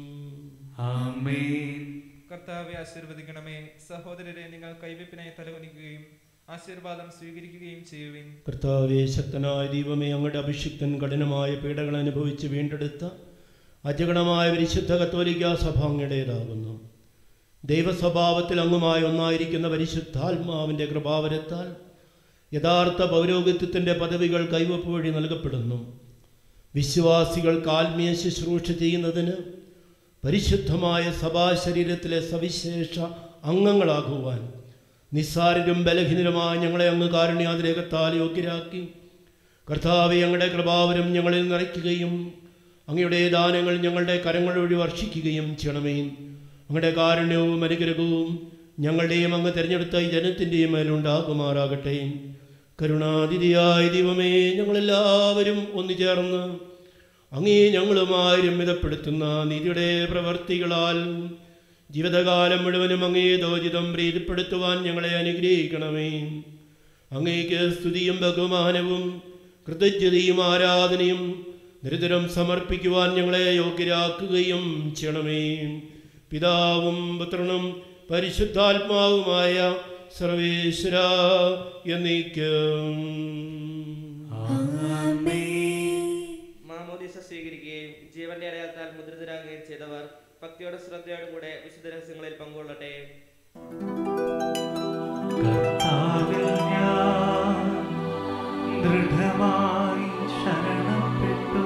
ആമേൻ കർത്താവെ ആശീർവദിക്കണമേ സഹോദരരെ നിങ്ങൾ കൈവെപ്പിനായി തലകുനിക്കുകയും ആശീർവാദം സ്വീകരിക്കുകയും ചെയ്യുവിൻ കർത്താവെ ശക്തനായ ദൈവമേ അങ്ങയുടെ അഭിഷിക്തൻ കഠിനമായ പീഡകൾ അനുഭവിച്ച് വീണ്ടെടുത്ത അജഗണമായ പരിശുദ്ധ കത്തോലിക്ക സഭ അങ്ങയുടേതാകുന്നു ദൈവസ്വഭാവത്തിൽ അങ്ങുമായി ഒന്നായിരിക്കുന്ന പരിശുദ്ധാത്മാവിൻ്റെ കൃപാവരത്താൽ യഥാർത്ഥ പൗരോഗത്യത്തിൻ്റെ പദവികൾ കൈവപ്പ് വഴി നൽകപ്പെടുന്നു വിശ്വാസികൾക്ക് ആത്മീയ ശുശ്രൂഷ ചെയ്യുന്നതിന് പരിശുദ്ധമായ സഭാശരീരത്തിലെ സവിശേഷ അംഗങ്ങളാകുവാൻ നിസ്സാരരും ബലഹീനരുമായ ഞങ്ങളെ അങ്ങ് കാരുണ്യാതിരേകത്താൽ യോഗ്യരാക്കി കർത്താവെ ഞങ്ങളുടെ കൃപാവരം ഞങ്ങളിൽ നിറയ്ക്കുകയും അങ്ങയുടെ ദാനങ്ങൾ ഞങ്ങളുടെ കരങ്ങൾ വഴി വർഷിക്കുകയും ചെയ്യണമേ അങ്ങയുടെ കാരുണ്യവും അനുഗ്രഹവും ഞങ്ങളുടെയും അങ്ങ് തിരഞ്ഞെടുത്ത ഈ ജനത്തിൻ്റെയും മേലുണ്ടാകുമാറാകട്ടെ കരുണാതിഥിയായ ദൈവമേ ഞങ്ങളെല്ലാവരും ഒന്നു ചേർന്ന് അങ്ങേ ഞങ്ങളുമായി രമ്യതപ്പെടുത്തുന്ന നീതിയുടെ പ്രവർത്തികളാൽ ജീവിതകാലം മുഴുവനും അങ്ങേ ദോചിതം പ്രീതിപ്പെടുത്തുവാൻ ഞങ്ങളെ അനുഗ്രഹിക്കണമേ അങ്ങേക്ക് സ്തുതിയും ബഹുമാനവും കൃതജ്ഞതയും ആരാധനയും നിരന്തരം സമർപ്പിക്കുവാൻ ഞങ്ങളെ യോഗ്യരാക്കുകയും ചെയ്യണമേ പിതാവും പുത്രനും പരിശുദ്ധാത്മാവുമായ സർവേശ്വര എന്നേക്കും മാമോദിസ സ്വീകരിക്കുകയും ജീവന്റെ അടയാളത്താൽ മുദ്രിതരാകുകയും ചെയ്തവർ ഭക്തിയോടെ ശ്രദ്ധയോടും കൂടെ വിശുദ്ധ രഹസ്യങ്ങളിൽ പങ്കുകൊള്ളട്ടെ കർത്താവിൽ ഞാൻ ദൃഢമായി ശരണപ്പെട്ടു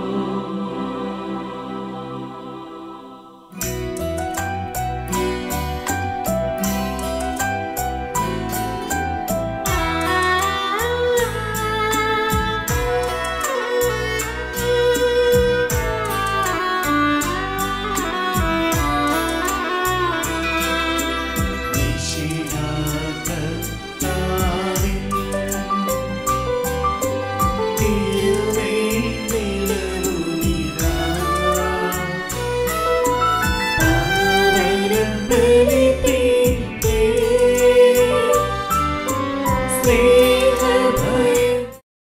കർത്താവിൻ തിരുമേൽ നിലവുനിതാ. പാവനബലിപീഠേ, സ്നേഹഭയം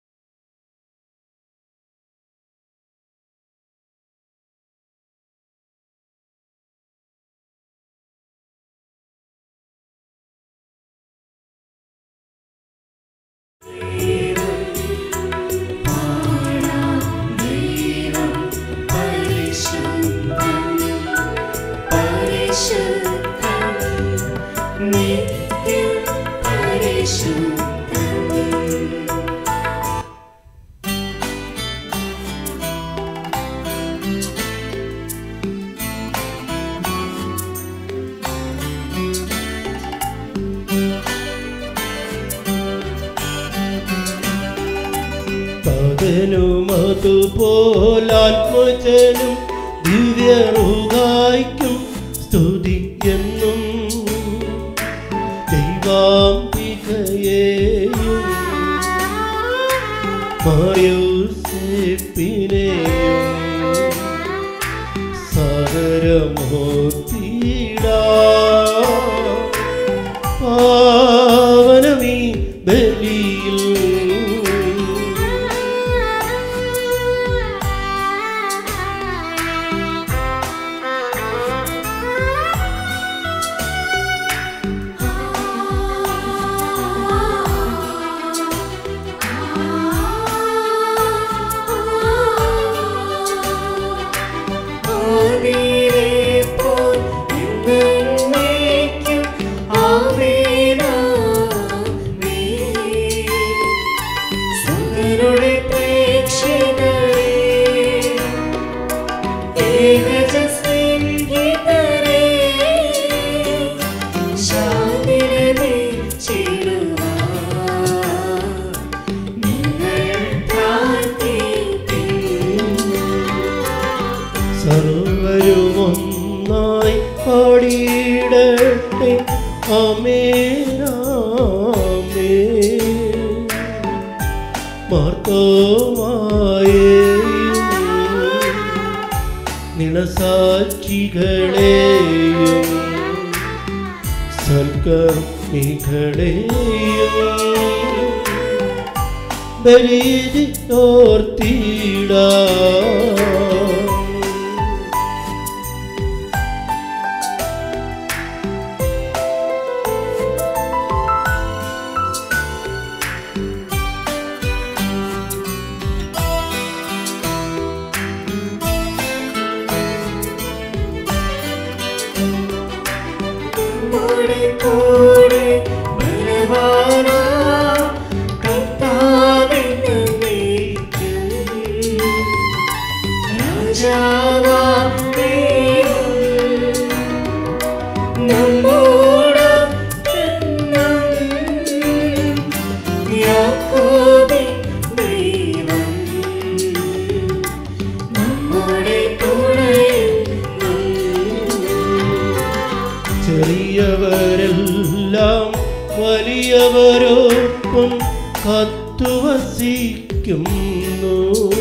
പകനും അതുപോലാത്മജനും ദിവ്യറുകായ്ക്കും സ്തുതിക്കെന്നും ദൈവാംബികയെയും മറിയൂസേപ്പിനെയും സാദരമായി വാഴ്ത്തപ്പെടട്ടെ ആമേനാമേ മാർത്തോമായേയും നിണസാക്ഷികളെയും സൽക്കർമ്മികളെയും ബലിതി ഓർത്തിടാ കൂടെ കൂടെ ബലവാനാ കർത്താവെന്ന് വിളിക്കും. രാജാവാം ദൈവം നമ്മോടൊത്തെന്നും യാക്കോബിൻ ദൈവം നമ്മുടെ കൂടെയെന്നും ചെറിയവരെല്ലാം വലിയവരൊപ്പം കത്തുവസിക്കുന്നു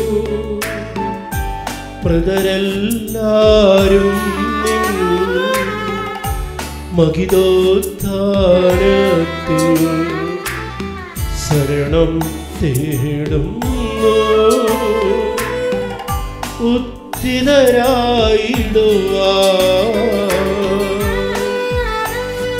മൃതരെല്ലാരും നിൻ മഹിതോത്ഥാനത്തിൽ ശരണം തേടുന്നു ഉത്തിതരായിടുവാ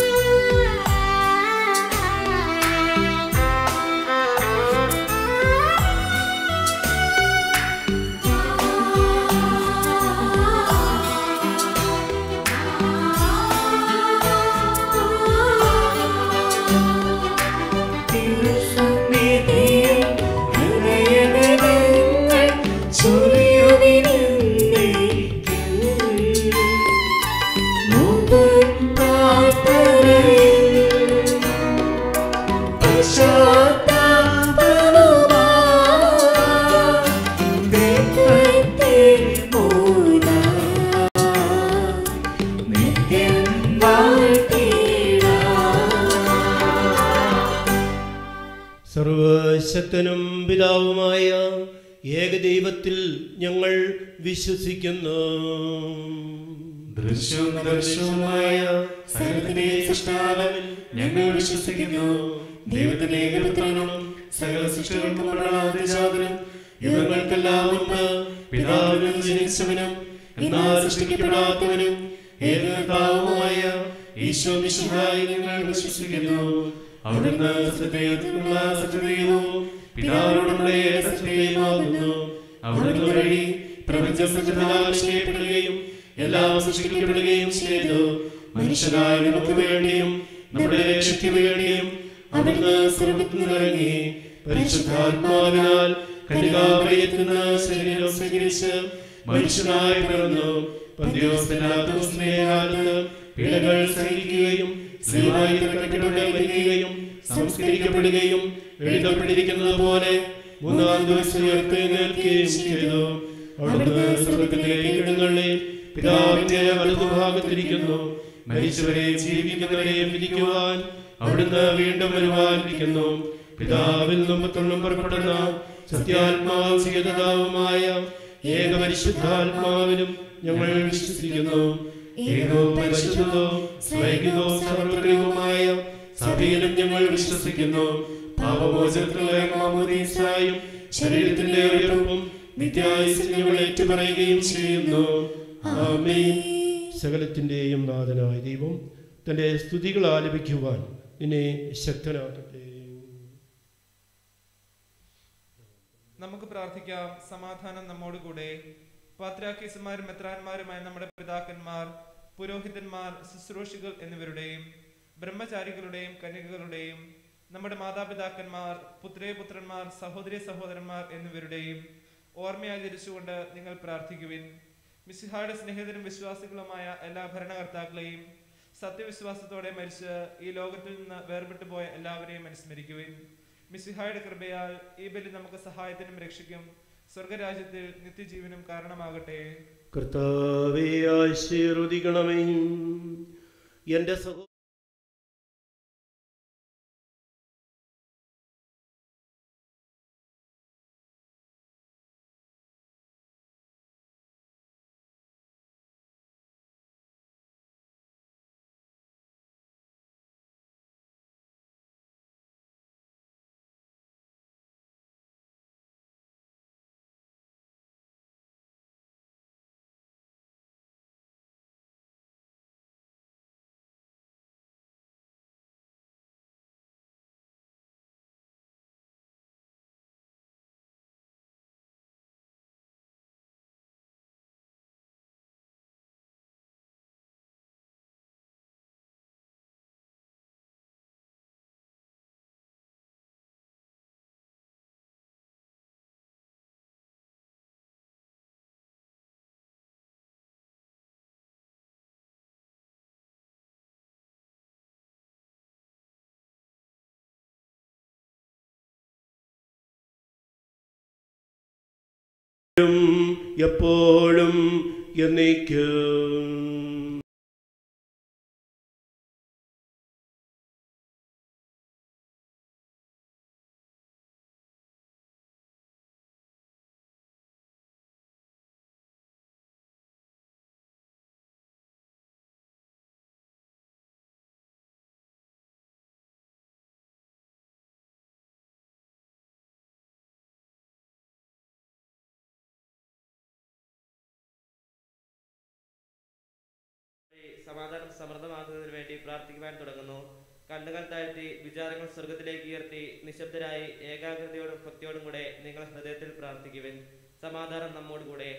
തിരുസന്നിധിയിൽ ഹൃദയഗതങ്ങൾ ചൊരിയുവിനെന്നേക്കും. നോമ്പും പ്രാർത്ഥനയും പശ്ചാത്താപവുമായി ദൈവത്തെ മൂടാം. നിത്യം വാഴ്ത്തിടാം. സർവശക്തനും പിതാവുമായ ഏകദൈവത്തിൽ ഞങ്ങൾ വിശ്വസിക്കുന്നു ദൃശ്യവും അദൃശ്യവുമായ സകലത്തിന്റെയും സൃഷ്ടാവിൽ ഞങ്ങൾ വിശ്വസിക്കുന്നു ദൈവത്തിന്റെ ഏകപുത്രനും സകല സൃഷ്ടികൾക്കുമുള്ള അതിജാതനും യുഗങ്ങൾക്കെല്ലാം മുമ്പ് പിതാവിൽ നിന്ന് ജനിച്ചവനും എന്നാൽ സൃഷ്ടിക്കപ്പെടാത്തവനും ഏകതാവുമായ ഈശോ മിശുഹായി ഞങ്ങൾ വിശ്വസിക്കുന്നു അവിടുന്ന് സത്യത്തിലുള്ള സത്യദൈവവും പിതാവിനോടുള്ള സത്യദൈവമാകുന്നു അവിടുന്ന് വഴി പ്രപഞ്ചം സൃഷ്ടിതാൽ ചെയ്യപ്പെടുകയും എല്ലാം സൃഷ്ടിക്കപ്പെടുകയും ചെയ്തു മനുഷ്യരായ നമുക്ക് വേണ്ടിയും നമ്മുടെ രക്ഷയ്ക്ക് വേണ്ടിയും അവിടുന്ന് സ്വർഗത്തിൽ നിന്നിറങ്ങി പരിശുദ്ധാത്മാവിനാൽ കന്യകാമറിയത്തിൽ നിന്ന് ശരീരം സ്വീകരിച്ച് മനുഷ്യനായി പിറന്നു പന്തിയോസ്തനാഥോസ്നേഹാലത്ത് പീഡകൾ സഹിക്കുകയും സ്ത്രീവായി തിരക്കപ്പെട്ട് വരികയും സംസ്കരിക്കപ്പെടുകയും എഴുതപ്പെട്ടിരിക്കുന്നത് പോലെ മൂന്നാം ദിവസം ഉയർത്തെഴുന്നേൽക്കുകയും ചെയ്തു അവിടുന്ന് സ്വർഗത്തിലേക്ക് എഴുന്നള്ളി പിതാവിന്റെ വലതുഭാഗത്തിരിക്കുന്നു മരിച്ചവരെയും ജീവിക്കുന്നവരെയും വിധിക്കുവാൻ അവിടുന്ന് വീണ്ടും വരുവാനിരിക്കുന്നു പിതാവിൽ നിന്നും പുറപ്പെടുന്ന സത്യാത്മാവും ചെയ്തതാവുമായ ഏകപരിശുദ്ധാത്മാവിനും ഞങ്ങൾ വിശ്വസിക്കുന്നു ഏകവും പരിശുദ്ധവും സ്വൈകികവും സർവകൃതവുമായ സഭയിലും ഞങ്ങൾ വിശ്വസിക്കുന്നു പാപമോചനത്തിലുള്ള മാമോദീസായും ശരീരത്തിന്റെ ഉയർപ്പും നിത്യായുസിൽ ഞങ്ങൾ ഏറ്റുപറയുകയും ചെയ്യുന്നു ആമേൻ സകലത്തിൻ്റെയും നാഥനായ ദൈവം തൻ്റെ സ്തുതികൾ ആലപിക്കുവാൻ നിന്നെ ശക്തനാക്കട്ടെ നമുക്ക് പ്രാർത്ഥിക്കാം സമാധാനം നമ്മോടുകൂടെ പാത്രാക്കീസുമാരും മെത്രാന്മാരുമായ നമ്മുടെ പിതാക്കന്മാർ പുരോഹിതന്മാർ ശുശ്രൂഷികൾ എന്നിവരുടെയും ബ്രഹ്മചാരികളുടെയും കന്യകകളുടെയും നമ്മുടെ മാതാപിതാക്കന്മാർ പുത്രേപുത്രന്മാർ സഹോദരി സഹോദരന്മാർ എന്നിവരുടെയും ഓർമ്മയാചരിച്ചുകൊണ്ട് നിങ്ങൾ പ്രാർത്ഥിക്കുവിൻ മിസിഹായുടെ സ്നേഹിതരും വിശ്വാസികളുമായ എല്ലാ ഭരണകർത്താക്കളെയും സത്യവിശ്വാസത്തോടെ മരിച്ച് ഈ ലോകത്തിൽ നിന്ന് വേർപെട്ടു പോയ എല്ലാവരെയും അനുസ്മരിക്കുവിൻ മിസിഹായുടെ കൃപയാൽ ഈ ബലി നമുക്ക് സഹായത്തിനും രക്ഷയ്ക്കും സ്വർഗരാജ്യത്തിൽ നിത്യജീവനും കാരണമാകട്ടെ കർത്താവേ ആശീർവദിക്കണമേ എൻ്റെ സഹോ എപ്പോഴും എന്നേക്കും സമാധാനം സമൃദ്ധമാക്കുന്നതിന് വേണ്ടി പ്രാർത്ഥിക്കുവാൻ തുടങ്ങുന്നു കണ്ണുകൾ താഴ്ത്തി വിചാരങ്ങൾ സ്വർഗത്തിലേക്ക് ഉയർത്തി നിശബ്ദരായി ഏകാഗ്രതയോടും ഭക്തിയോടും കൂടെ നിങ്ങൾ ഹൃദയത്തിൽ പ്രാർത്ഥിക്കുവിൻ സമാധാനം നമ്മോടുകൂടെ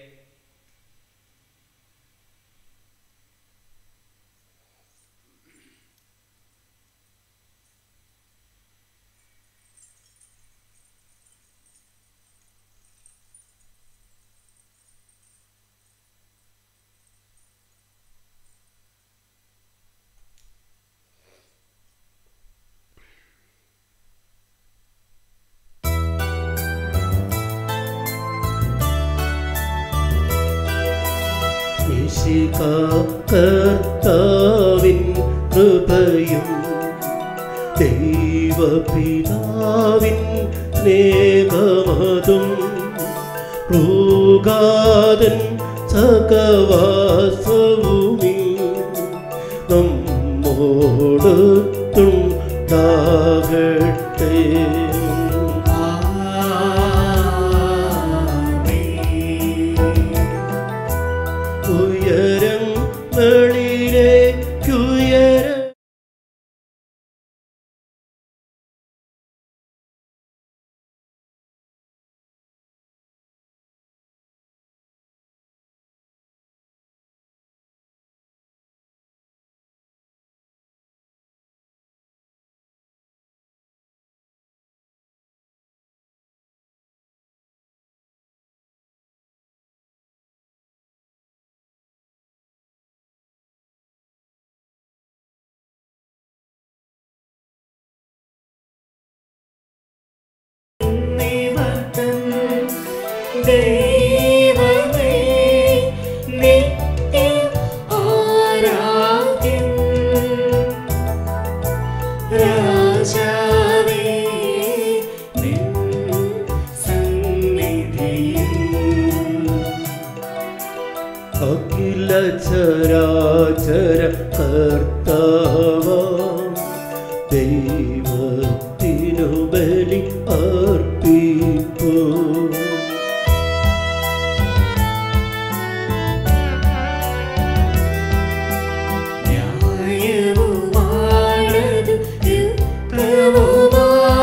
കർത്താവിൻ കൃപയും ദൈവപിതാവിൻ സ്നേഹമതും റൂഗാതൻ സകവാസവുമീ നമ്മോട് തുണ്ടാകട്ടെ ഉയരങ്ങളിലേക്കുയര ദൈവമേ നിത്യ ആരാധ്യൻ രാജാവേ നിൻ സന്നിധിയിൽ അഖില ചരാചര കർത്താവ ദൈവത്തിനു ബലി അർപ്പിപ്പൂ ന്യായവുമാണത് യുക്തവുമാ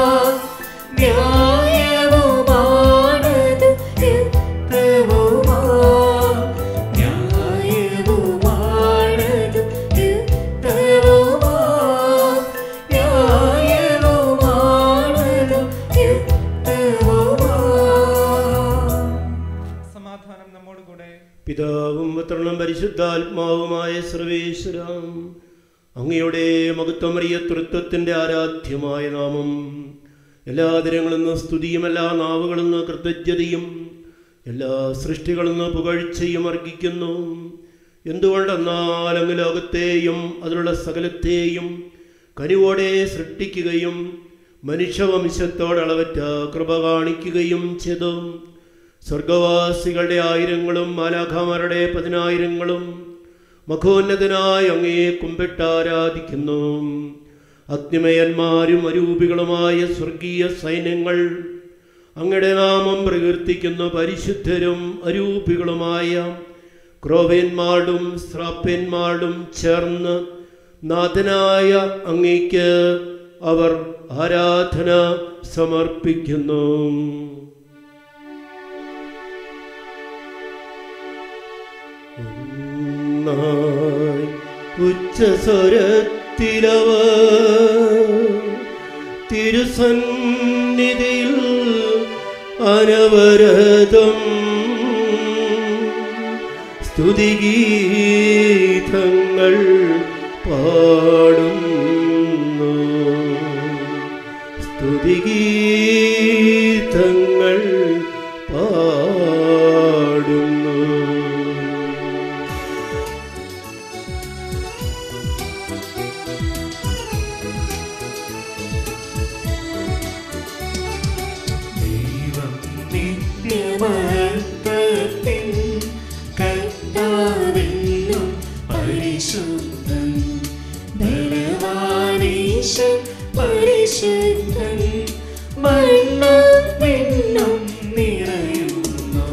ന്യായവുമാണത് യുക്തവുമാ ന്യായവുമാണത് യുക്തവുമാ ന്യായവുമാണത് യുക്തവുമാ സമാധാനം നമ്മോടുകൂടെ പിതാവും പുത്രനും പരിശുദ്ധാത്മാവുമായ സർവേശ്വരം അങ്ങയുടെ മഹത്വമറിയ തൃത്വത്തിൻ്റെ ആരാധ്യമായ നാമം എല്ലാ ദിനങ്ങളിൽ നിന്ന് സ്തുതിയും എല്ലാ നാവുകളിൽ നിന്ന് കൃതജ്ഞതയും എല്ലാ സൃഷ്ടികളിൽ നിന്ന് പുകഴ്ചയും അർഹിക്കുന്നു എന്തുകൊണ്ടെന്നാൽ അങ്ങ് ലോകത്തെയും അതിലുള്ള സകലത്തെയും കനിവോടെ സൃഷ്ടിക്കുകയും മനുഷ്യവംശത്തോട് അളവറ്റ കൃപ കാണിക്കുകയും ചെയ്തു സ്വർഗവാസികളുടെ ആയിരങ്ങളും മാലാഖമാരുടെ പതിനായിരങ്ങളും മഖോന്നതനായി അങ്ങയെ കുമ്പിട്ട് ആരാധിക്കുന്നു അഗ്നിമയന്മാരും അരൂപികളുമായ സ്വർഗീയ സൈന്യങ്ങൾ അങ്ങയുടെ നാമം പ്രകീർത്തിക്കുന്ന പരിശുദ്ധരും അരൂപികളുമായ ക്രോവേന്മാരും ശ്രാപ്യന്മാരും ചേർന്ന് നാഥനായ അങ്ങയ്ക്ക് അവർ ആരാധന സമർപ്പിക്കുന്നു ഒന്നായി ഉച്ചസ്വരത്തിലവ തിരുസന്നിധിയിൽ അനവരതം സ്തുതിഗീതങ്ങൾ പാടുന്നു സ്തുതിഗീതങ്ങൾ പാടുന്നു പരിശുദ്ധൻ പരിശുദ്ധൻ മണ്ണും വിണ്ണും നിറയുന്നു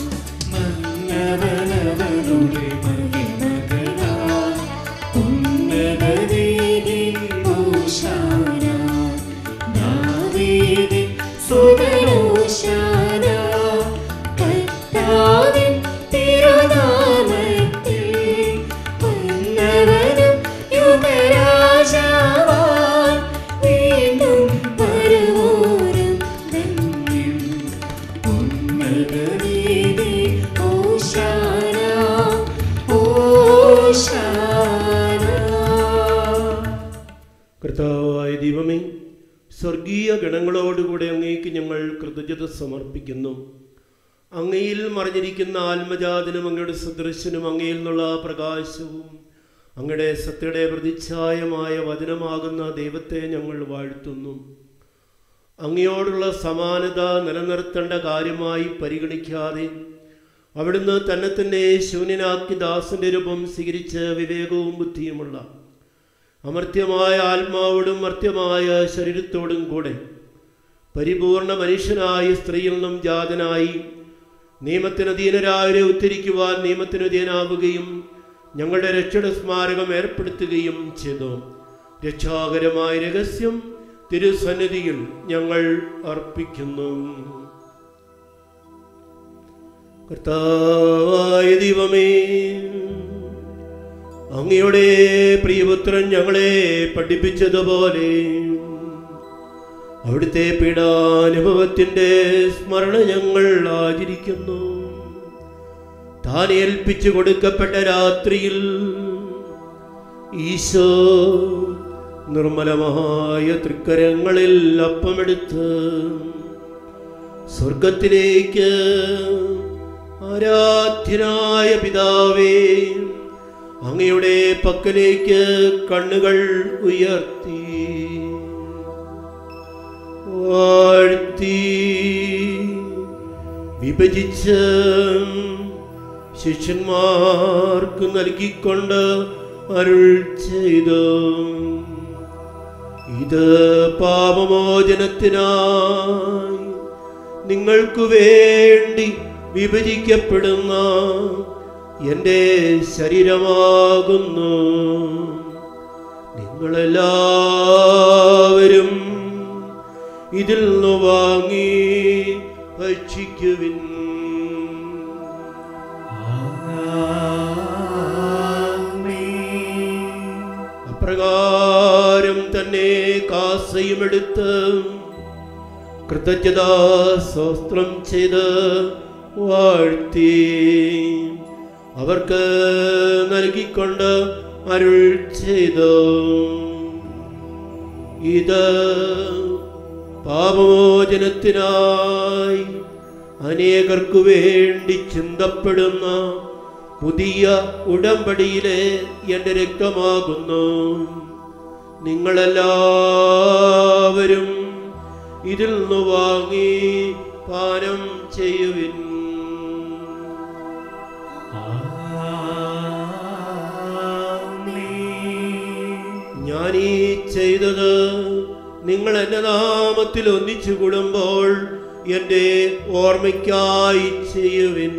മന്നവനവനുടെ മഹിമകളാൽ ഉന്നതനീതിൻ ഓശാന ദാവീദിൻ സുതനോശാന കർത്താവിൻ തിരുനാമത്തിൽ വന്നവനും യുവരാജാവാൻ വീണ്ടും വരുവോരും ധന്യം ഉന്നതനീതി ഓശാന ഓശാന കർത്താവായ ദൈവമേ സ്വർഗീയ ഗണങ്ങളോടുകൂടെ അങ്ങേക്ക് ഞങ്ങൾ കൃതജ്ഞത സമർപ്പിക്കുന്നു അങ്ങയിൽ മറിഞ്ഞിരിക്കുന്ന ആത്മജാതനും അങ്ങയുടെ സദൃശനും അങ്ങയിൽ നിന്നുള്ള പ്രകാശവും അങ്ങയുടെ സത്യയുടെ പ്രതിച്ഛായമായ വചനമാകുന്ന ദൈവത്തെ ഞങ്ങൾ വാഴ്ത്തുന്നു അങ്ങയോടുള്ള സമാനത നിലനിർത്തേണ്ട കാര്യമായി പരിഗണിക്കാതെ അവിടുന്ന് തന്നെ തന്നെ ശൂന്യനാക്കി ദാസന്റെ രൂപം സ്വീകരിച്ച് വിവേകവും ബുദ്ധിയുമുള്ള അമർത്യമായ ആത്മാവോടും മർത്യമായ ശരീരത്തോടും കൂടെ പരിപൂർണ മനുഷ്യനായി സ്ത്രീയിൽ നിന്നും ജാതനായി നിയമത്തിന് അധീനരായവരെ ഉദ്ധരിക്കുവാൻ നിയമത്തിന് അധീനാവുകയും ഞങ്ങളുടെ രക്ഷയുടെ സ്മാരകം ഏർപ്പെടുത്തുകയും ചെയ്തു രക്ഷാകരമായ രഹസ്യം തിരുസന്നിധിയിൽ ഞങ്ങൾ അർപ്പിക്കുന്നു കർത്താവായ ദൈവമേ അങ്ങയുടെ പ്രിയപുത്രൻ ഞങ്ങളെ പഠിപ്പിച്ചതുപോലെ അവിടുത്തെ പീഡാനുഭവത്തിൻ്റെ സ്മരണ ഞങ്ങൾ ആചരിക്കുന്നു താൻ ഏൽപ്പിച്ചു കൊടുക്കപ്പെട്ട രാത്രിയിൽ ഈശോ നിർമ്മലമായ തൃക്കരങ്ങളിൽ അപ്പമെടുത്ത് സ്വർഗത്തിലേക്ക് ആരാധ്യനായ പിതാവേ അങ്ങയുടെ പക്കലേക്ക് കണ്ണുകൾ ഉയർത്തി വാഴ്ത്തി വിഭജിച്ച് ശിഷ്യന്മാർക്ക് നൽകിക്കൊണ്ട് അരുൾ ചെയ്തു ഇത് പാപമോചനത്തിനായി നിങ്ങൾക്കു വേണ്ടി വിഭജിക്കപ്പെടുന്ന എൻ്റെ ശരീരമാകുന്നു നിങ്ങളെല്ലാവരും ഇതിൽ നിന്ന് വാങ്ങി ഭക്ഷിക്കുവിൻ അപ്രകാരം തന്നെ കാസയുമെടുത്ത് കൃതജ്ഞതാ സ്വസ്ത്രം ചെയ്ത് വാഴ്ത്തി അവർക്ക് നൽകിക്കൊണ്ട് അരുൾ ചെയ്തു ഇത് പാപമോചനത്തിനായി അനേകർക്കു വേണ്ടി ചിന്തപ്പെടുന്ന പുതിയ ഉടമ്പടിയിലെ എൻ്റെ രക്തമാകുന്നു നിങ്ങളെല്ലാവരും ഇതിൽ നിന്ന് വാങ്ങി പാനം ചെയ്യുവിൻ ഞാൻ ഈ ചെയ്തത് നിങ്ങൾ എൻ്റെ നാമത്തിൽ ഒന്നിച്ചു കൂടുമ്പോൾ എൻ്റെ ഓർമ്മയ്ക്കായി ചെയ്യുവിൻ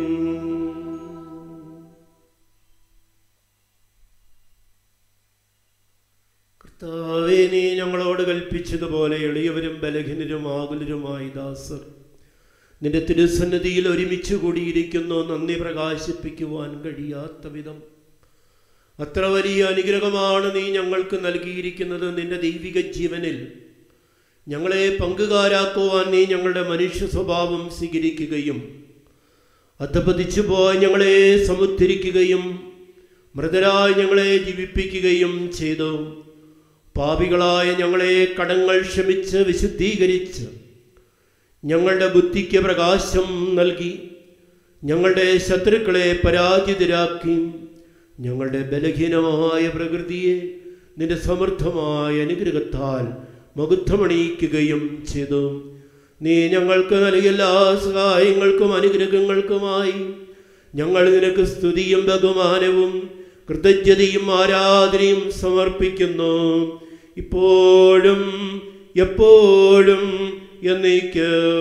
കർത്താവേ നീ ഞങ്ങളോട് കൽപ്പിച്ചതുപോലെ എളിയവരും ബലഹീനരും ആകുലരുമായി ദാസർ നിന്റെ തിരുസന്നിധിയിൽ ഒരുമിച്ച് കൂടിയിരിക്കുന്നു നന്ദി പ്രകാശിപ്പിക്കുവാൻ കഴിയാത്ത വിധം അത്ര വലിയ അനുഗ്രഹമാണ് നീ ഞങ്ങൾക്ക് നൽകിയിരിക്കുന്നത് നിന്റെ ദൈവിക ജീവനിൽ ഞങ്ങളെ പങ്കുകാരാക്കുവാൻ നീ ഞങ്ങളുടെ മനുഷ്യ സ്വഭാവം സ്വീകരിക്കുകയും അധപതിച്ചു പോയ ഞങ്ങളെ സമുദ്ധരിക്കുകയും മൃതരായി ഞങ്ങളെ ജീവിപ്പിക്കുകയും ചെയ്തു പാപികളായ ഞങ്ങളെ കടങ്ങൾ ക്ഷമിച്ച് വിശുദ്ധീകരിച്ച് ഞങ്ങളുടെ ബുദ്ധിക്ക് പ്രകാശം നൽകി ഞങ്ങളുടെ ശത്രുക്കളെ പരാജിതരാക്കി ഞങ്ങളുടെ ബലഹീനമായ പ്രകൃതിയെ നിന്റെ സമൃദ്ധമായ അനുഗ്രഹത്താൽ മകുദ്ധമണിയിക്കുകയും ചെയ്തു നീ ഞങ്ങൾക്ക് നൽകിയ എല്ലാ സഹായങ്ങൾക്കും അനുഗ്രഹങ്ങൾക്കുമായി ഞങ്ങൾ നിനക്ക് സ്തുതിയും ബഹുമാനവും കൃതജ്ഞതയും ആരാധനയും സമർപ്പിക്കുന്നു ഇപ്പോഴും എപ്പോഴും എന്നേക്കും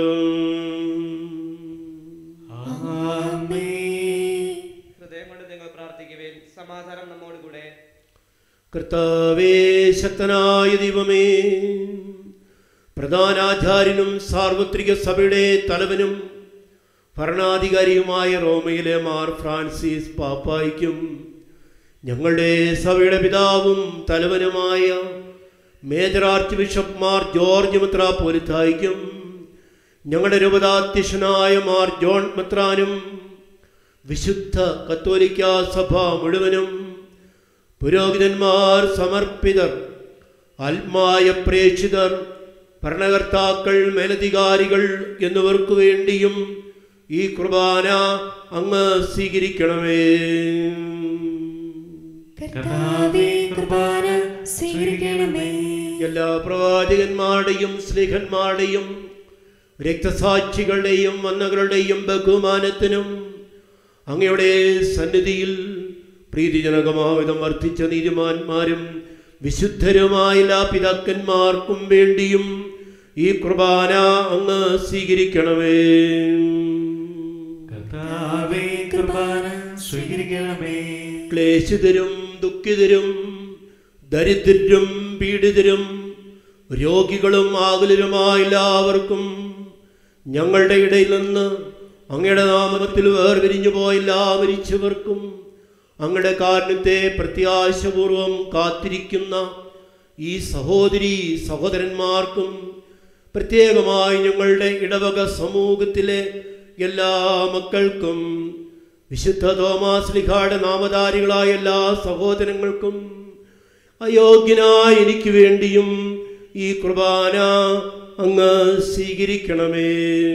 ഹൃദയം കൊണ്ട് നിങ്ങൾ പ്രാർത്ഥിക്കുവേൻ സമാധാനം നമ്മോട് കൂടെ കർത്താവേ ശക്തനായ ദൈവമേ പ്രധാനാചാര്യനും സാർവത്രിക സഭയുടെ തലവനും ഭരണാധികാരിയുമായ റോമയിലെ മാർ ഫ്രാൻസിസ് പാപ്പായ്ക്കും ഞങ്ങളുടെ സഭയുടെ പിതാവും തലവനുമായ major archbishop Mar George മെത്രാപ്പോലിത്തായിക്കും ഞങ്ങളുടെ രൂപതാധ്യക്ഷനായ മാർ ജോൺ മെത്രാനും വിശുദ്ധ കത്തോലിക്ക സഭ മുഴുവനും പുരോഹിതന്മാർ സമർപ്പിതർ ആത്മായ പ്രേക്ഷിതർ ഭരണകർത്താക്കൾ മേലധികാരികൾ എന്നിവർക്ക് വേണ്ടിയും ഈ കുർബാന അങ്ങ് സ്വീകരിക്കണമേ കർത്താവേ കുർബാന സ്വീകരിക്കണമേ എല്ലാ പ്രവാചകന്മാരുടെയും സ്നേഹന്മാരുടെയും രക്തസാക്ഷികളുടെയും വന്നകളുടെയും ബഹുമാനത്തിനും അങ്ങയുടെ സന്നിധിയിൽ പ്രീതിജനകമാവിധം വർദ്ധിച്ച നീതിമാന്മാരും വിശുദ്ധരുമായ എല്ലാ പിതാക്കന്മാർക്കും വേണ്ടിയും ഈ കുർബാന അങ്ങ് സ്വീകരിക്കണമേ കർത്താവേ കുർബാന സ്വീകരിക്കണമേ ക്ലേശിതരും ദുഃഖിതരും ദരിദ്രരും പീഡിതരും രോഗികളും ആകുലരുമായ എല്ലാവർക്കും ഞങ്ങളുടെ ഇടയിൽ നിന്ന് അങ്ങയുടെ നാമത്തിൽ വേർപിരിഞ്ഞു പോയ എല്ലാ മരിച്ചവർക്കും അങ്ങയുടെ കാരണത്തെ പ്രത്യാശപൂർവം കാത്തിരിക്കുന്ന ഈ സഹോദരി സഹോദരന്മാർക്കും പ്രത്യേകമായി ഞങ്ങളുടെ ഇടവക സമൂഹത്തിലെ എല്ലാ മക്കൾക്കും വിശുദ്ധ തോമാസ്ലിഖായുടെ നാമധാരികളായ എല്ലാ സഹോദരങ്ങൾക്കും അയോഗ്യനായ എനിക്ക് വേണ്ടിയും ഈ കുർബാന അങ്ങ് സ്വീകരിക്കണമേ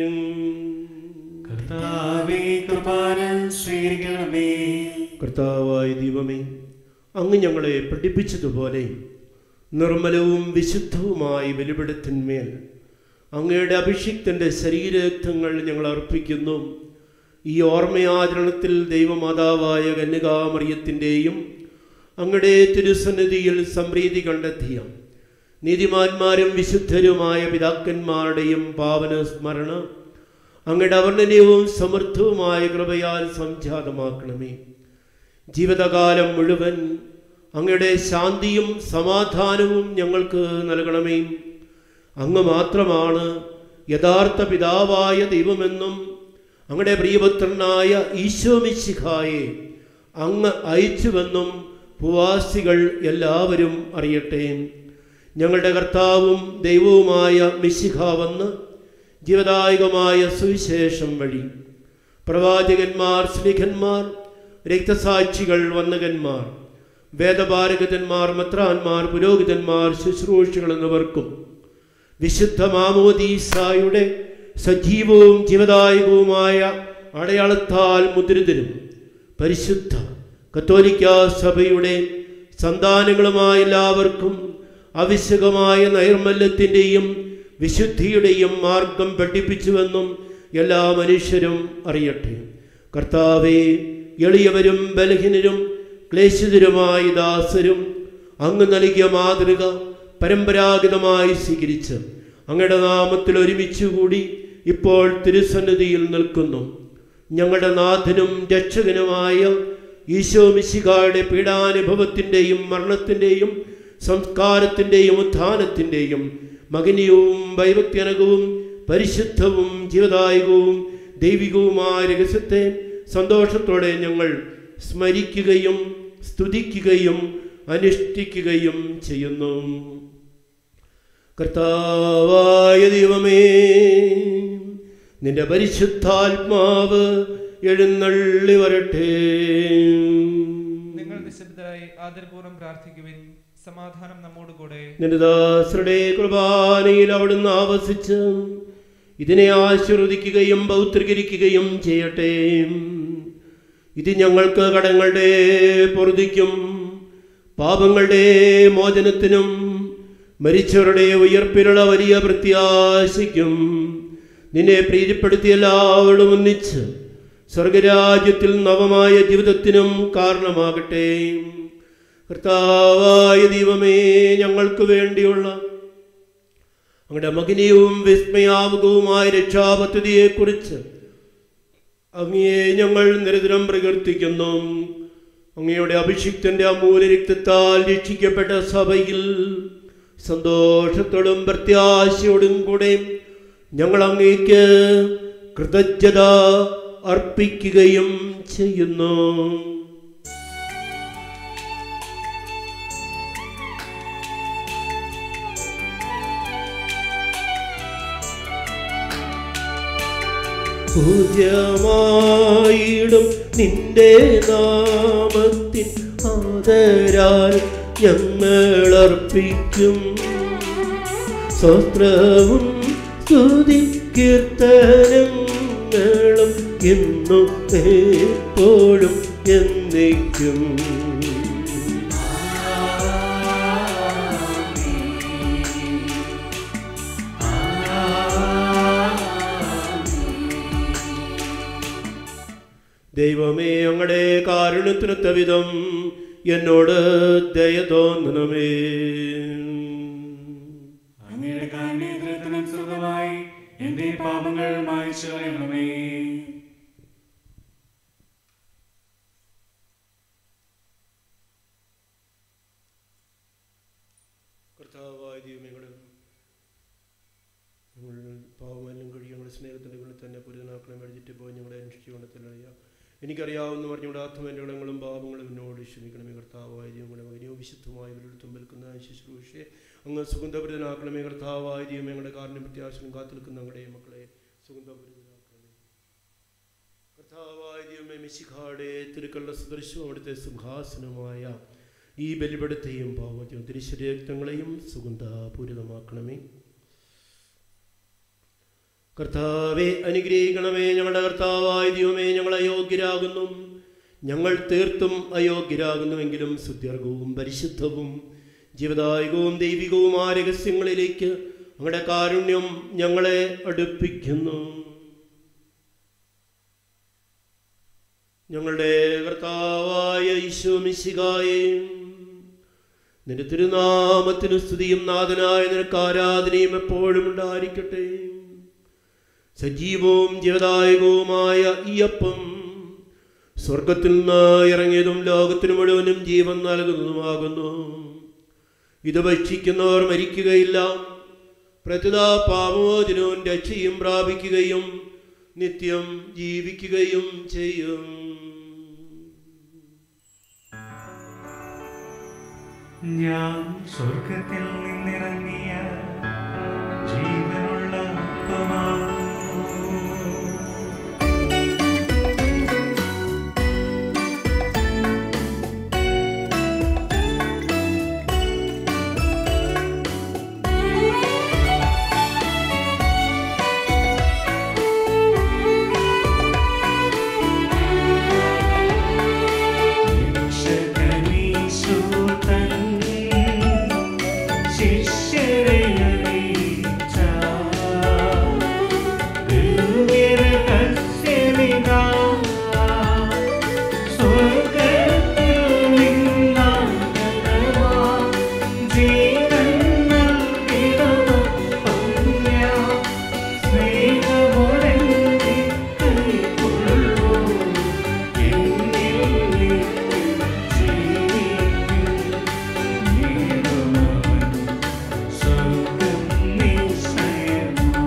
കർത്താവേ കുർബാന സ്വീകരിക്കണമേ കർത്താവായ ദൈവമേ അങ്ങ് ഞങ്ങളെ പഠിപ്പിച്ചതുപോലെ നിർമ്മലവും വിശുദ്ധവുമായ ബലിപിടത്തിന്മേൽ അങ്ങയുടെ അഭിഷിക്തൻ്റെ ശരീരരക്തങ്ങൾ ഞങ്ങൾ അർപ്പിക്കുന്നു ഈ ഓർമ്മയാചരണത്തിൽ ദൈവമാതാവായ കന്യകാമറിയത്തിൻ്റെയും അങ്ങയുടെ തിരുസന്നിധിയിൽ സംപ്രീതി കണ്ടെത്തിയ നീതിമാന്മാരും വിശുദ്ധരുമായ പിതാക്കന്മാരുടെയും പാവന സ്മരണ അങ്ങയുടെ അവർണ്ണനീയവും സമൃദ്ധവുമായ കൃപയാൽ സംജാതമാക്കണമേ ജീവിതകാലം മുഴുവൻ അങ്ങയുടെ ശാന്തിയും സമാധാനവും ഞങ്ങൾക്ക് നൽകണമേ അങ്ങ് മാത്രമാണ് യഥാർത്ഥ പിതാവായ ദൈവമെന്നും അങ്ങയുടെ പ്രിയപുത്രനായ ഈശോമിശിഖായെ അങ്ങ് അയച്ചുവെന്നും ഭൂവാസികൾ എല്ലാവരും അറിയട്ടെ ഞങ്ങളുടെ കർത്താവും ദൈവവുമായ മിശിഖ വന്ന് ജീവദായകമായ സുവിശേഷം വഴി പ്രവാചകന്മാർ സ്ലിഖന്മാർ രക്തസാക്ഷികൾ വന്നകന്മാർ വേദപാരകന്മാർ മത്രാന്മാർ പുരോഹിതന്മാർ ശുശ്രൂഷകൾ എന്നിവർക്കും വിശുദ്ധ മാമോദീസായുടെ സജീവവും ജീവദായകവുമായ അടയാളത്താൽ മുദ്രിതരും പരിശുദ്ധ കത്തോലിക്ക സഭയുടെ സന്താനങ്ങളുമായ എല്ലാവർക്കും ആവശ്യകമായ നൈർമല്യത്തിൻ്റെയും വിശുദ്ധിയുടെയും മാർഗം പഠിപ്പിച്ചുവെന്നും എല്ലാ മനുഷ്യരും അറിയട്ടെ കർത്താവെ എളിയവരും ബലഹീനരും ക്ലേശിതരുമായ ദാസരും അങ്ങ് നൽകിയ മാതൃക പരമ്പരാഗതമായി സ്വീകരിച്ച് അങ്ങയുടെ നാമത്തിൽ ഒരുമിച്ചുകൂടി ഇപ്പോൾ തിരുസന്നിധിയിൽ നിൽക്കുന്നു ഞങ്ങളുടെ നാഥനും രക്ഷകനുമായ ഈശോ മിശികായുടെ പീഡാനുഭവത്തിൻ്റെയും മരണത്തിൻ്റെയും സംസ്കാരത്തിൻ്റെയും ഉത്ഥാനത്തിൻ്റെയും മകനീയവും വൈവക്ത്യനകവും പരിശുദ്ധവും ജീവദായകവും ദൈവികവുമായ രഹസ്യത്തെ സന്തോഷത്തോടെ ഞങ്ങൾ സ്മരിക്കുകയും സ്തുതിക്കുകയും അനുഷ്ഠിക്കുകയും ചെയ്യുന്നു കർത്താവായ ദൈവമേ നിന്റെ പരിശുദ്ധാത്മാവ് എഴുന്നള്ളി വരട്ടെ നിങ്ങൾ നിശബ്ദരായി ആദരപൂർവ്വം പ്രാർത്ഥിക്കുവിൻ സമാധാനം നമ്മോട് കൂടെ നിന്റെ ദാസരുടെ കുർബാനയിൽ അവിടുന്ന് ആവസിച്ച് ഇതിനെ ആശീർവദിക്കുകയും പൗത്രീകരിക്കുകയും ചെയ്യട്ടെ ഇത് ഞങ്ങൾക്ക് കടങ്ങളുടെ പൊറുതിക്കും പാപങ്ങളുടെ മോചനത്തിനും മരിച്ചവരുടെ ഉയർപ്പിലുള്ള വലിയ പ്രത്യാശയ്ക്കും നിന്നെ പ്രീതിപ്പെടുത്തിയ എല്ലാവരും ഒന്നിച്ച് സ്വർഗരാജ്യത്തിൽ നവമായ ജീവിതത്തിനും കാരണമാകട്ടെ കർത്താവായ ദൈവമേ ഞങ്ങൾക്ക് വേണ്ടിയുള്ള അങ്ങയുടെ മകനീയവും വിസ്മയാമുഖവുമായ രക്ഷാപദ്ധതിയെക്കുറിച്ച് അങ്ങയെ ഞങ്ങൾ നിരന്തരം പ്രകീർത്തിക്കുന്നു അങ്ങയുടെ അഭിഷിക്തന്റെ അമൂല്യ രക്തത്താൽ രക്ഷിക്കപ്പെട്ട സഭയിൽ സന്തോഷത്തോടും പ്രത്യാശയോടും കൂടെ ഞങ്ങൾ അങ്ങേക്ക് കൃതജ്ഞത അർപ്പിക്കുകയും ചെയ്യുന്നു പൂജ്യമായിടും നിന്റെ നാമത്തിൻ ആദരാൽ ഞങ്ങൾ അർപ്പിക്കും സ്വസ്ത്രവും സ്തുതി കീർത്തനങ്ങളും എന്നും എപ്പോഴും എന്നേക്കും ദൈവമേ അങ്ങടെ കാരുണ്യത്തിനൊത്ത വിധം എന്നോട് ദയ തോന്നണമേ അങ്ങയുടെ കാരുണ്യത്തിനനുസൃതമായി എന്റെ പാപങ്ങൾ മായ്ച്ചു കളയണമേ കർത്താവായ ദൈവമേ ഞങ്ങൾ പാവമെല്ലാം കഴിയും ഞങ്ങളുടെ സ്നേഹത്തിൻ്റെ ഉള്ളിൽ തന്നെ പുരിതനാക്കണം എഴുതിട്ട് പോയി ഞങ്ങളെ അന്വേഷിച്ചു കൊണ്ടെത്തലറിയാം എനിക്കറിയാവുന്ന പറഞ്ഞുകൊണ്ട് ആത്മൻ്റെ ഇടങ്ങളും പാപങ്ങളും എന്നോട് ക്ഷമിക്കണമേ കർത്താവായ ദൈവങ്ങളെ മകനെയോ വിശുദ്ധമായ ഇവരുടെ നിൽക്കുന്ന ശുശ്രൂഷയെ അങ്ങ് സുഗന്ധപുരിതനാക്കണമേ കർത്താവായ ദൈവം ഞങ്ങളുടെ കാരണ പ്രത്യാശനും കാത്തു നിൽക്കുന്ന ഞങ്ങളുടെ മക്കളെ സുഗന്ധപുരിതനാക്കണമേ കർത്താവായ ദൈവമേ മിശിഖാടെ തിരുക്കളുടെ സദൃശവും അവിടുത്തെ സിംഹാസനമായ ഈ ബലിപടത്തെയും പാവത്തെയും തിരുശരീരക്തങ്ങളെയും സുഗന്ധപൂരിതമാക്കണമേ കർത്താവെ അനുഗ്രഹിക്കണമേ ഞങ്ങളുടെ കർത്താവായ ദൈവമേ ഞങ്ങൾ അയോഗ്യരാകുന്നു ഞങ്ങൾ തീർത്തും അയോഗ്യരാകുന്നുവെങ്കിലും സുദീർഘവും പരിശുദ്ധവും ജീവദായകവും ദൈവികവുമായ രഹസ്യങ്ങളിലേക്ക് അങ്ങയുടെ കാരുണ്യം ഞങ്ങളെ അടുപ്പിക്കുന്നു ഞങ്ങളുടെ കർത്താവായ ഈശോമിശികായേ നിന്റെ തിരുനാമത്തിന് സ്തുതിയും നാഥനായ നിനക്ക് ആരാധനയും എപ്പോഴും ഉണ്ടായിരിക്കട്ടെ സജീവവും ജീവദായകവുമായ ഈ അപ്പം സ്വർഗത്തിൽ നിന്ന് ഇറങ്ങിയതും ലോകത്തിന് മുഴുവനും ജീവൻ നൽകുന്നതുമാകുന്നു ഇത് ഭക്ഷിക്കുന്നവർ മരിക്കുകയില്ല പ്രതുത പാമോചനവും രക്ഷയും പ്രാപിക്കുകയും നിത്യം ജീവിക്കുകയും ചെയ്യും ഞാൻ സ്വർഗത്തിൽ നിന്നിറങ്ങിയ ജീവനുള്ള അപ്പമാകുന്നു രക്ഷകനീശോതൻ ശിഷ്യരെ അറിയിച്ച ദിവ്യരഹസ്യമിതാ. സ്വർഗ്ഗത്തിൽ നിന്നാഗതമാ ജീവൻ നൽകിടുമപ്പം ഞാൻ സ്നേഹമോടെന്നെ കൈക്കൊള്ളൂ. എന്നിൽ നിത്യം ജീവിക്കും. നീടുമവൻ സ്വർഗ്ഗം നിശ്ചയമാ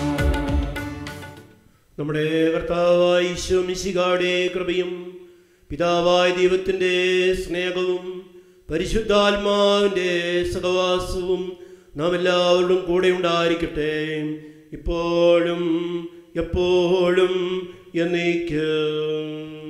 നമ്മുടെ കർത്താവായ ഈശോ മിശികാടെ കൃപയും പിതാവായ ദൈവത്തിൻ്റെ സ്നേഹവും പരിശുദ്ധാത്മാവിൻ്റെ സഹവാസവും നാം എല്ലാവരും കൂടെ ഉണ്ടായിരിക്കട്ടെ ഇപ്പോഴും എപ്പോഴും എന്നേക്കും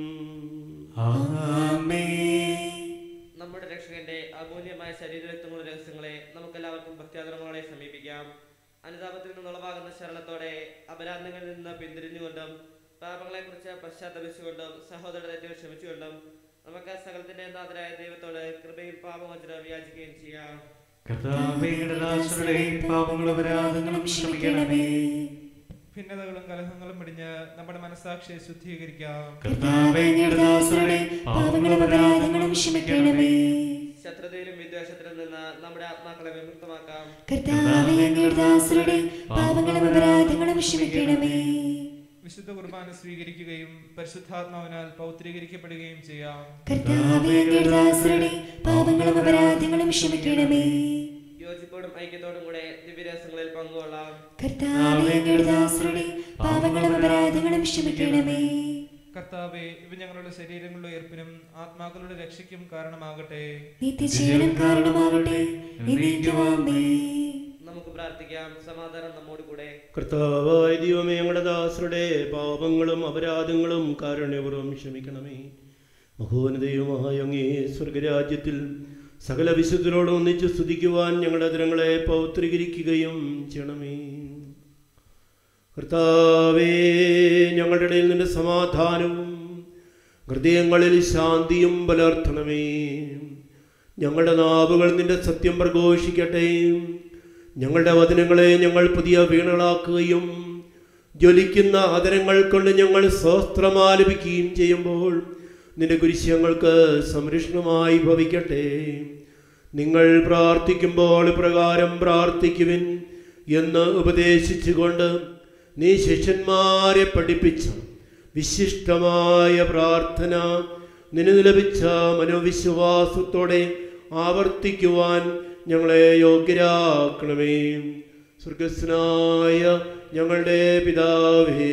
നമ്മുടെ രക്ഷകന്റെ അമൂല്യമായ ശരീരരക്തങ്ങളുടെ രഹസ്യങ്ങളെ നമുക്കെല്ലാവർക്കും ഭക്ത്യാദരങ്ങളോടെ സമീപിക്കാം അനുതാപത്തിൽ നിന്നുളവാകുന്ന ശരണത്തോടെ അപരാധങ്ങളിൽ നിന്ന് പിന്തിരിഞ്ഞുകൊണ്ടും പാപങ്ങളെക്കുറിച്ച് പശ്ചാത്തപിച്ചുകൊണ്ടും സഹോദര തെറ്റുകൾ ക്ഷമിച്ചുകൊണ്ടും നമുക്ക് സകലത്തിന്റെ നാഥനായ ദൈവത്തോട് കൃപയിൽ പാപമോചനം വ്യാചിക്കുകയും ചെയ്യാം കർത്താവയുടെ ദാസരുടെ പാപങ്ങളും അപരാധങ്ങളും ക്ഷമിക്കണമേ ഭിന്നതകളും കലഹങ്ങളും പിടിഞ്ഞ് നമ്മുടെ മനസ്സാക്ഷിയെ ശുദ്ധീകരിക്കാം കർത്താവയുടെ ദാസരുടെ പാപങ്ങളും അപരാധങ്ങളും ക്ഷമിക്കണമേ ശത്രുതയിലും വിദ്വേഷത്തിലും നിന്ന് നമ്മുടെ ആത്മാക്കളെ വിമുക്തമാക്കാം കർത്താവേ അങ്ങയുടെ ദാസരുടെ പാപങ്ങളും അപരാധങ്ങളും ക്ഷമിക്കണമേ വിശുദ്ധ കുർബാന സ്വീകരിക്കുകയും പരിശുദ്ധാത്മാവിനാൽ പൗത്രീകരിക്കപ്പെടുകയും ചെയ്യാം കർത്താവേ അങ്ങയുടെ ദാസരുടെ പാപങ്ങളും അപരാധങ്ങളും ക്ഷമിക്കണമേ യോജിപ്പോടും ഐക്യത്തോടും കൂടെ ദിവ്യരസങ്ങളിൽ പങ്കുകൊള്ളാം കർത്താവേ അങ്ങയുടെ ദാസരുടെ പാപങ്ങളും അപരാധങ്ങളും ക്ഷമിക്കണമേ കർത്താവെ ഇവ ഞങ്ങളുടെ ശരീരങ്ങളുടെ ഉയർപ്പിനും ആത്മാക്കളുടെ രക്ഷയ്ക്കും കാരണമാകട്ടെ നിത്യജീവനം കാരണമാകട്ടെ എന്നേക്കുമാമേ നമുക്ക് പ്രാർത്ഥിക്കാം സമാധാനം നമ്മോട് കൂടെ കർത്താവായ ദൈവമേ ഞങ്ങളുടെ ദാസരുടെ പാപങ്ങളും അപരാധങ്ങളും കാരുണ്യപൂർവ്വം ക്ഷമിക്കണമേ മഹോന്നതയുമായ അങ്ങേ സ്വർഗരാജ്യത്തിൽ സകല വിശുദ്ധരോടും ഒന്നിച്ച് സ്തുതിക്കുവാൻ ഞങ്ങളുടെ അതിരങ്ങളെ പൗത്രീകരിക്കുകയും ചെയ്യണമേ കർത്താവേ ഞങ്ങളുടെ ഇടയിൽ നിന്റെ സമാധാനവും ഹൃദയങ്ങളിൽ ശാന്തിയും പുലർത്തണമേ ഞങ്ങളുടെ നാവുകൾ നിന്റെ സത്യം പ്രഘോഷിക്കട്ടെ ഞങ്ങളുടെ വചനങ്ങളെ ഞങ്ങൾ പുതിയ വീണകളാക്കുകയും ജ്വലിക്കുന്ന ആദരങ്ങൾ കൊണ്ട് ഞങ്ങൾ സ്വസ്ത്രമാലപിക്കുകയും ചെയ്യുമ്പോൾ നിന്റെ കുരിശങ്ങൾക്ക് സംരക്ഷണമായി ഭവിക്കട്ടെ നിങ്ങൾ പ്രാർത്ഥിക്കുമ്പോൾ പ്രകാരം പ്രാർത്ഥിക്കുവിൻ എന്ന് ഉപദേശിച്ചുകൊണ്ട് നീ ശിഷ്യന്മാരെ പഠിപ്പിച്ച വിശിഷ്ടമായ പ്രാർത്ഥന നിനു ലഭിച്ച മനോവിശ്വാസത്തോടെ ആവർത്തിക്കുവാൻ ഞങ്ങളെ യോഗ്യരാക്കണമേ സ്വർഗസ്നായ ഞങ്ങളുടെ പിതാവേ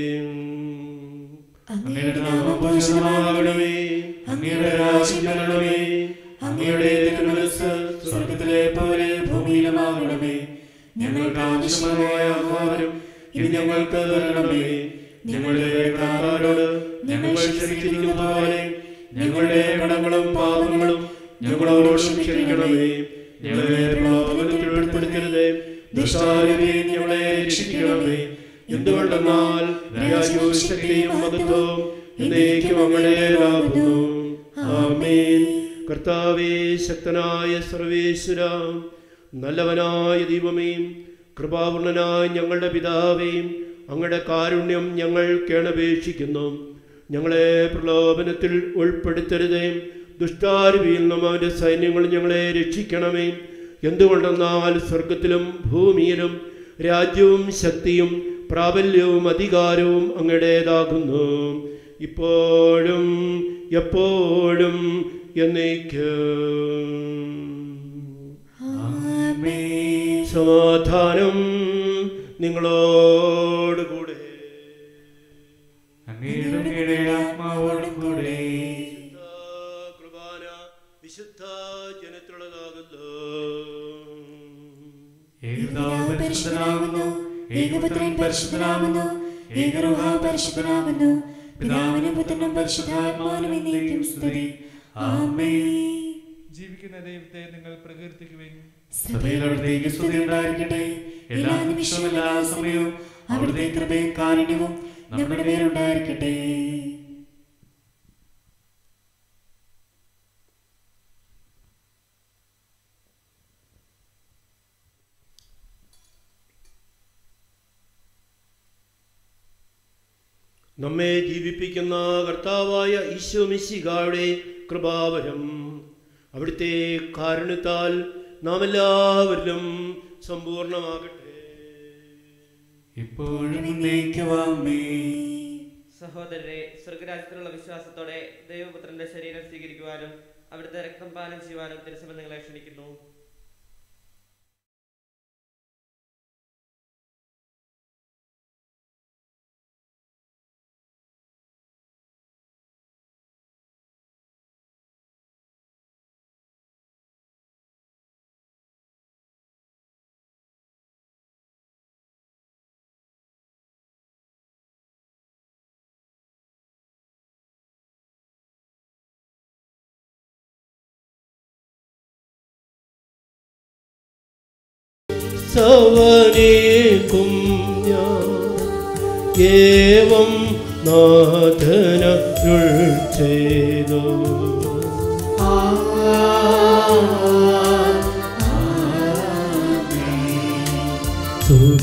അങ്ങയുടെ നാമം പൂജിതമാകണമേ അങ്ങയുടെ രാജ്യം വരണമേ അങ്ങയുടെ തിരുമനസ് സ്വർഗത്തിലെ പോലെ ഭൂമിയിലുമാകണമേ ഞങ്ങൾക്ക് ആവശ്യമായ ആഹാരം ഇത് ഞങ്ങൾക്ക് തരണമേ ഞങ്ങളുടെ കടക്കാരോട് ഞങ്ങൾ ക്ഷമിച്ചിരിക്കുന്ന പോലെ ഞങ്ങളുടെ കടങ്ങളും പാപങ്ങളും ഞങ്ങളോട് ക്ഷമിക്കണമേ ഞങ്ങളെ പ്രലോഭനത്തിൽ ഉൾപ്പെടുത്തരുതേ ദുഷ്ടാരൂപേ ഞങ്ങളെ രക്ഷിക്കണമേ എന്തുകൊണ്ടെന്നാൽ രാജ്യവും ശക്തിയും മഹത്വവും എന്നേക്കും അങ്ങടേതാകുന്നു ആമേൻ കർത്താവേ ശക്തനായ സർവേശ്വര നല്ലവനായ ദൈവമേ കൃപാപൂർണനായ ഞങ്ങളുടെ പിതാവേ അങ്ങയുടെ കാരുണ്യം ഞങ്ങൾ കേണപേക്ഷിക്കുന്നു ഞങ്ങളെ പ്രലോഭനത്തിൽ ഉൾപ്പെടുത്തരുതേ ദുഷ്ടാരുവിയിൽ നിന്നും അവൻ്റെ സൈന്യങ്ങൾ ഞങ്ങളെ രക്ഷിക്കണമേ എന്തുകൊണ്ടെന്നാൽ സ്വർഗത്തിലും ഭൂമിയിലും രാജ്യവും ശക്തിയും പ്രാബല്യവും അധികാരവും അങ്ങയുടേതാകുന്നു ഇപ്പോഴും എപ്പോഴും എന്നേക്കും സമാധാനം നിങ്ങളോട് കൂടെ അങ്ങയുടെ അങ്ങയുടെ ആത്മാവോടും കൂടെ കുർബാന വിശുദ്ധ ജനത്തിലുള്ളതാകുന്നു ഏകപിതാവ് പരിശുദ്ധനാകുന്നു ഏകപുത്രൻ പരിശുദ്ധനാകുന്നു ഏകറുഹ പരിശുദ്ധനാകുന്നു പിതാവിനും പുത്രനും പരിശുദ്ധാത്മാവിനും എന്നേക്കും സ്തുതി ആമേൻ ജീവിക്കുന്ന ദൈവത്തെ നിങ്ങൾ പ്രകീർത്തിക്കുവിൻ സഭയിൽ അവിടുത്തേക്ക് സ്തുതി ഉണ്ടായിരിക്കട്ടെ എല്ലാ നിമിഷവും എല്ലാ സമയവും അവിടുത്തെ കൃപയും കാരുണ്യവും നമ്മുടെ മേലുണ്ടായിരിക്കട്ടെ നമ്മെ ജീവിപ്പിക്കുന്ന കർത്താവായ ഈശോ മിശിഹായുടെ കൃപാവരം അവിടുത്തെ കാരുണ്യത്താൽ നാം എല്ലാവരിലും സമ്പൂർണ്ണമാകട്ടെ ഇപ്പോഴും എന്നേക്കുമാമേ സഹോദരരെ സ്വർഗരാജ്യത്തിലുള്ള വിശ്വാസത്തോടെ ദൈവപുത്രന്റെ ശരീരം സ്വീകരിക്കുവാനും അവിടുത്തെ രക്തം പാനം ചെയ്യുവാനും തിരുസഭ നിങ്ങളെ ക്ഷണിക്കുന്നു സവനേക്കും ഞാൻ ഏവം നാഥനരുൾ ചെയ്തു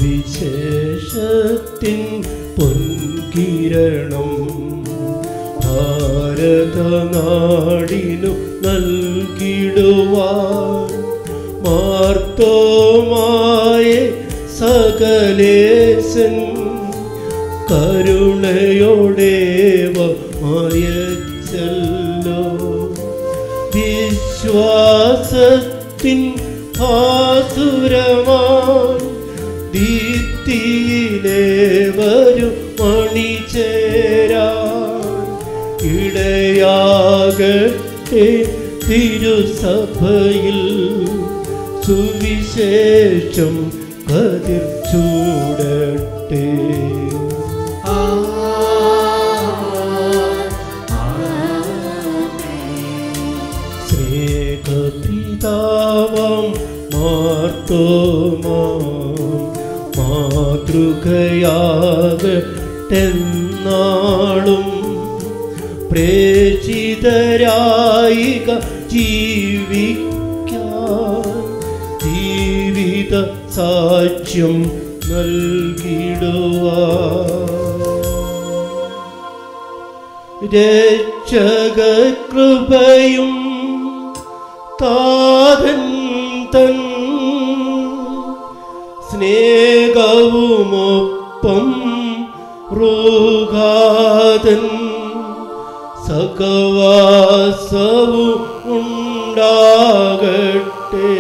സുവിശേഷത്തിൻ പൊൻകിരണം ഭാരതനാടിനു നൽകിടുവാൻ മാർത്തോമായ സകലേശൻ കരുണയോടേവ മയച്ചല്ലോ വിശ്വാസത്തിൻ ആസുരമാൻ ദീപ്തിയിലെ വരും മണിചേരാൻ ഇടയാകട്ടെ തിരുസഭയിൽ സുവിശേഷം കതിർ ചൂടട്ടെ സ്നേഹപിതാവം മാർത്തോമാം മാതൃകയാകട്ടെന്നാളും പ്രേക്ഷിതരായിക ജീവിക്കാൻ ജീവിത സാക്ഷ്യം നൽകിടുവാൻ രക്ഷക കൃപയും താതൻ തൻ സ്നേഹവുമൊപ്പം റൂഘാതൻ സകവാസവും ഉണ്ടാകട്ടെ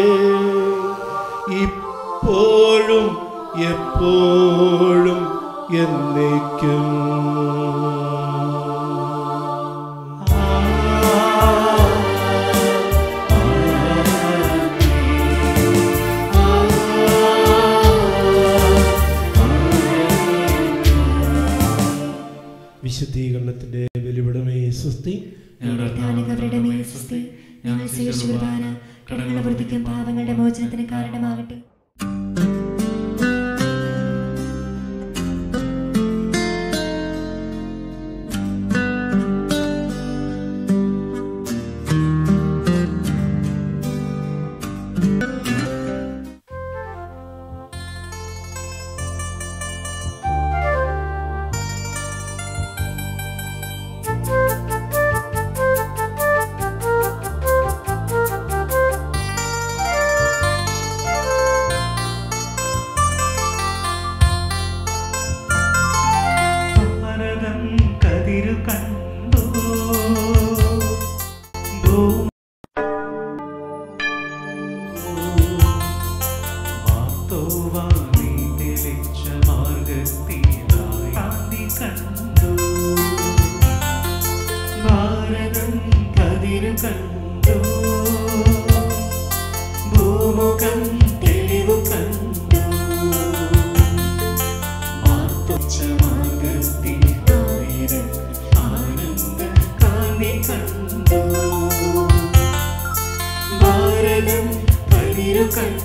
ഇപ്പോഴും എപ്പോഴും എന്നേക്കും വിശുദ്ധീകരണത്തിന്റെ വെളിവിടമേ സുസ്തി അവരുടെ മേൽ സ്തുതി. ഞങ്ങൾ സ്വീകരിച്ച കുർബാന കടങ്ങളുടെ വൃത്തിക്കും പാപങ്ങളുടെ മോചനത്തിന് കാരണമാകട്ടെ ഭാരതം കതിരു കണ്ടു ഭൂമി മാർത്തോവാണി തെളിച്ച മാർഗത്തിലായി കാന്തി കണ്ടു ഭാരതം കതിരു കണ്ടു ഭൂമുഖം തെളിവു കണ്ടു മാർത്തുച്ച മാർഗത്തിൽ ആയിരം ആനന്ദ കാന്തി കണ്ടു ഭാരതം കതിരു കണ്ടു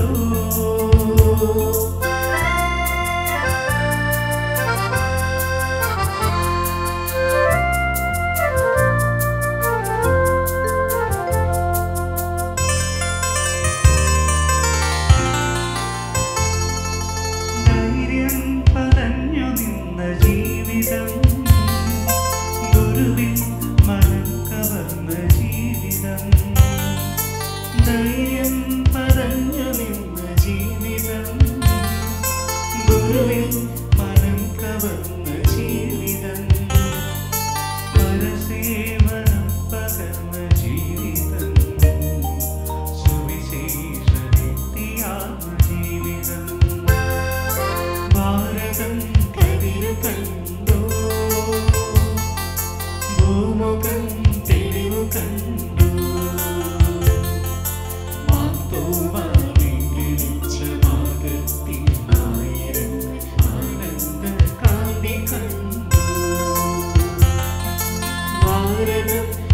ധൈര്യം പതഞ്ഞു നിന്ന ജീവിതം ഗുരുവിൻ മനം കവർന്ന ജീവിതം ധൈര്യം പതഞ്ഞു നിന്ന ജീവിതം ഗുരുവിൻ മനം കവർന്ന ജീവിതം പരസേവനം പകർന്ന ജീവിതം സുവിശേഷ നിത്യാത്മ ജീവിതം ഭാരതം കതിരു കണ്ടു ഭൂമുഖം തെളിവു കണ്ടു മാത്തോവാണി കിഴിച്ച മാർഗത്തിൽ ആയിരങ്ങൾ ആനന്ദ കാന്തി കണ്ടു ഭാരതം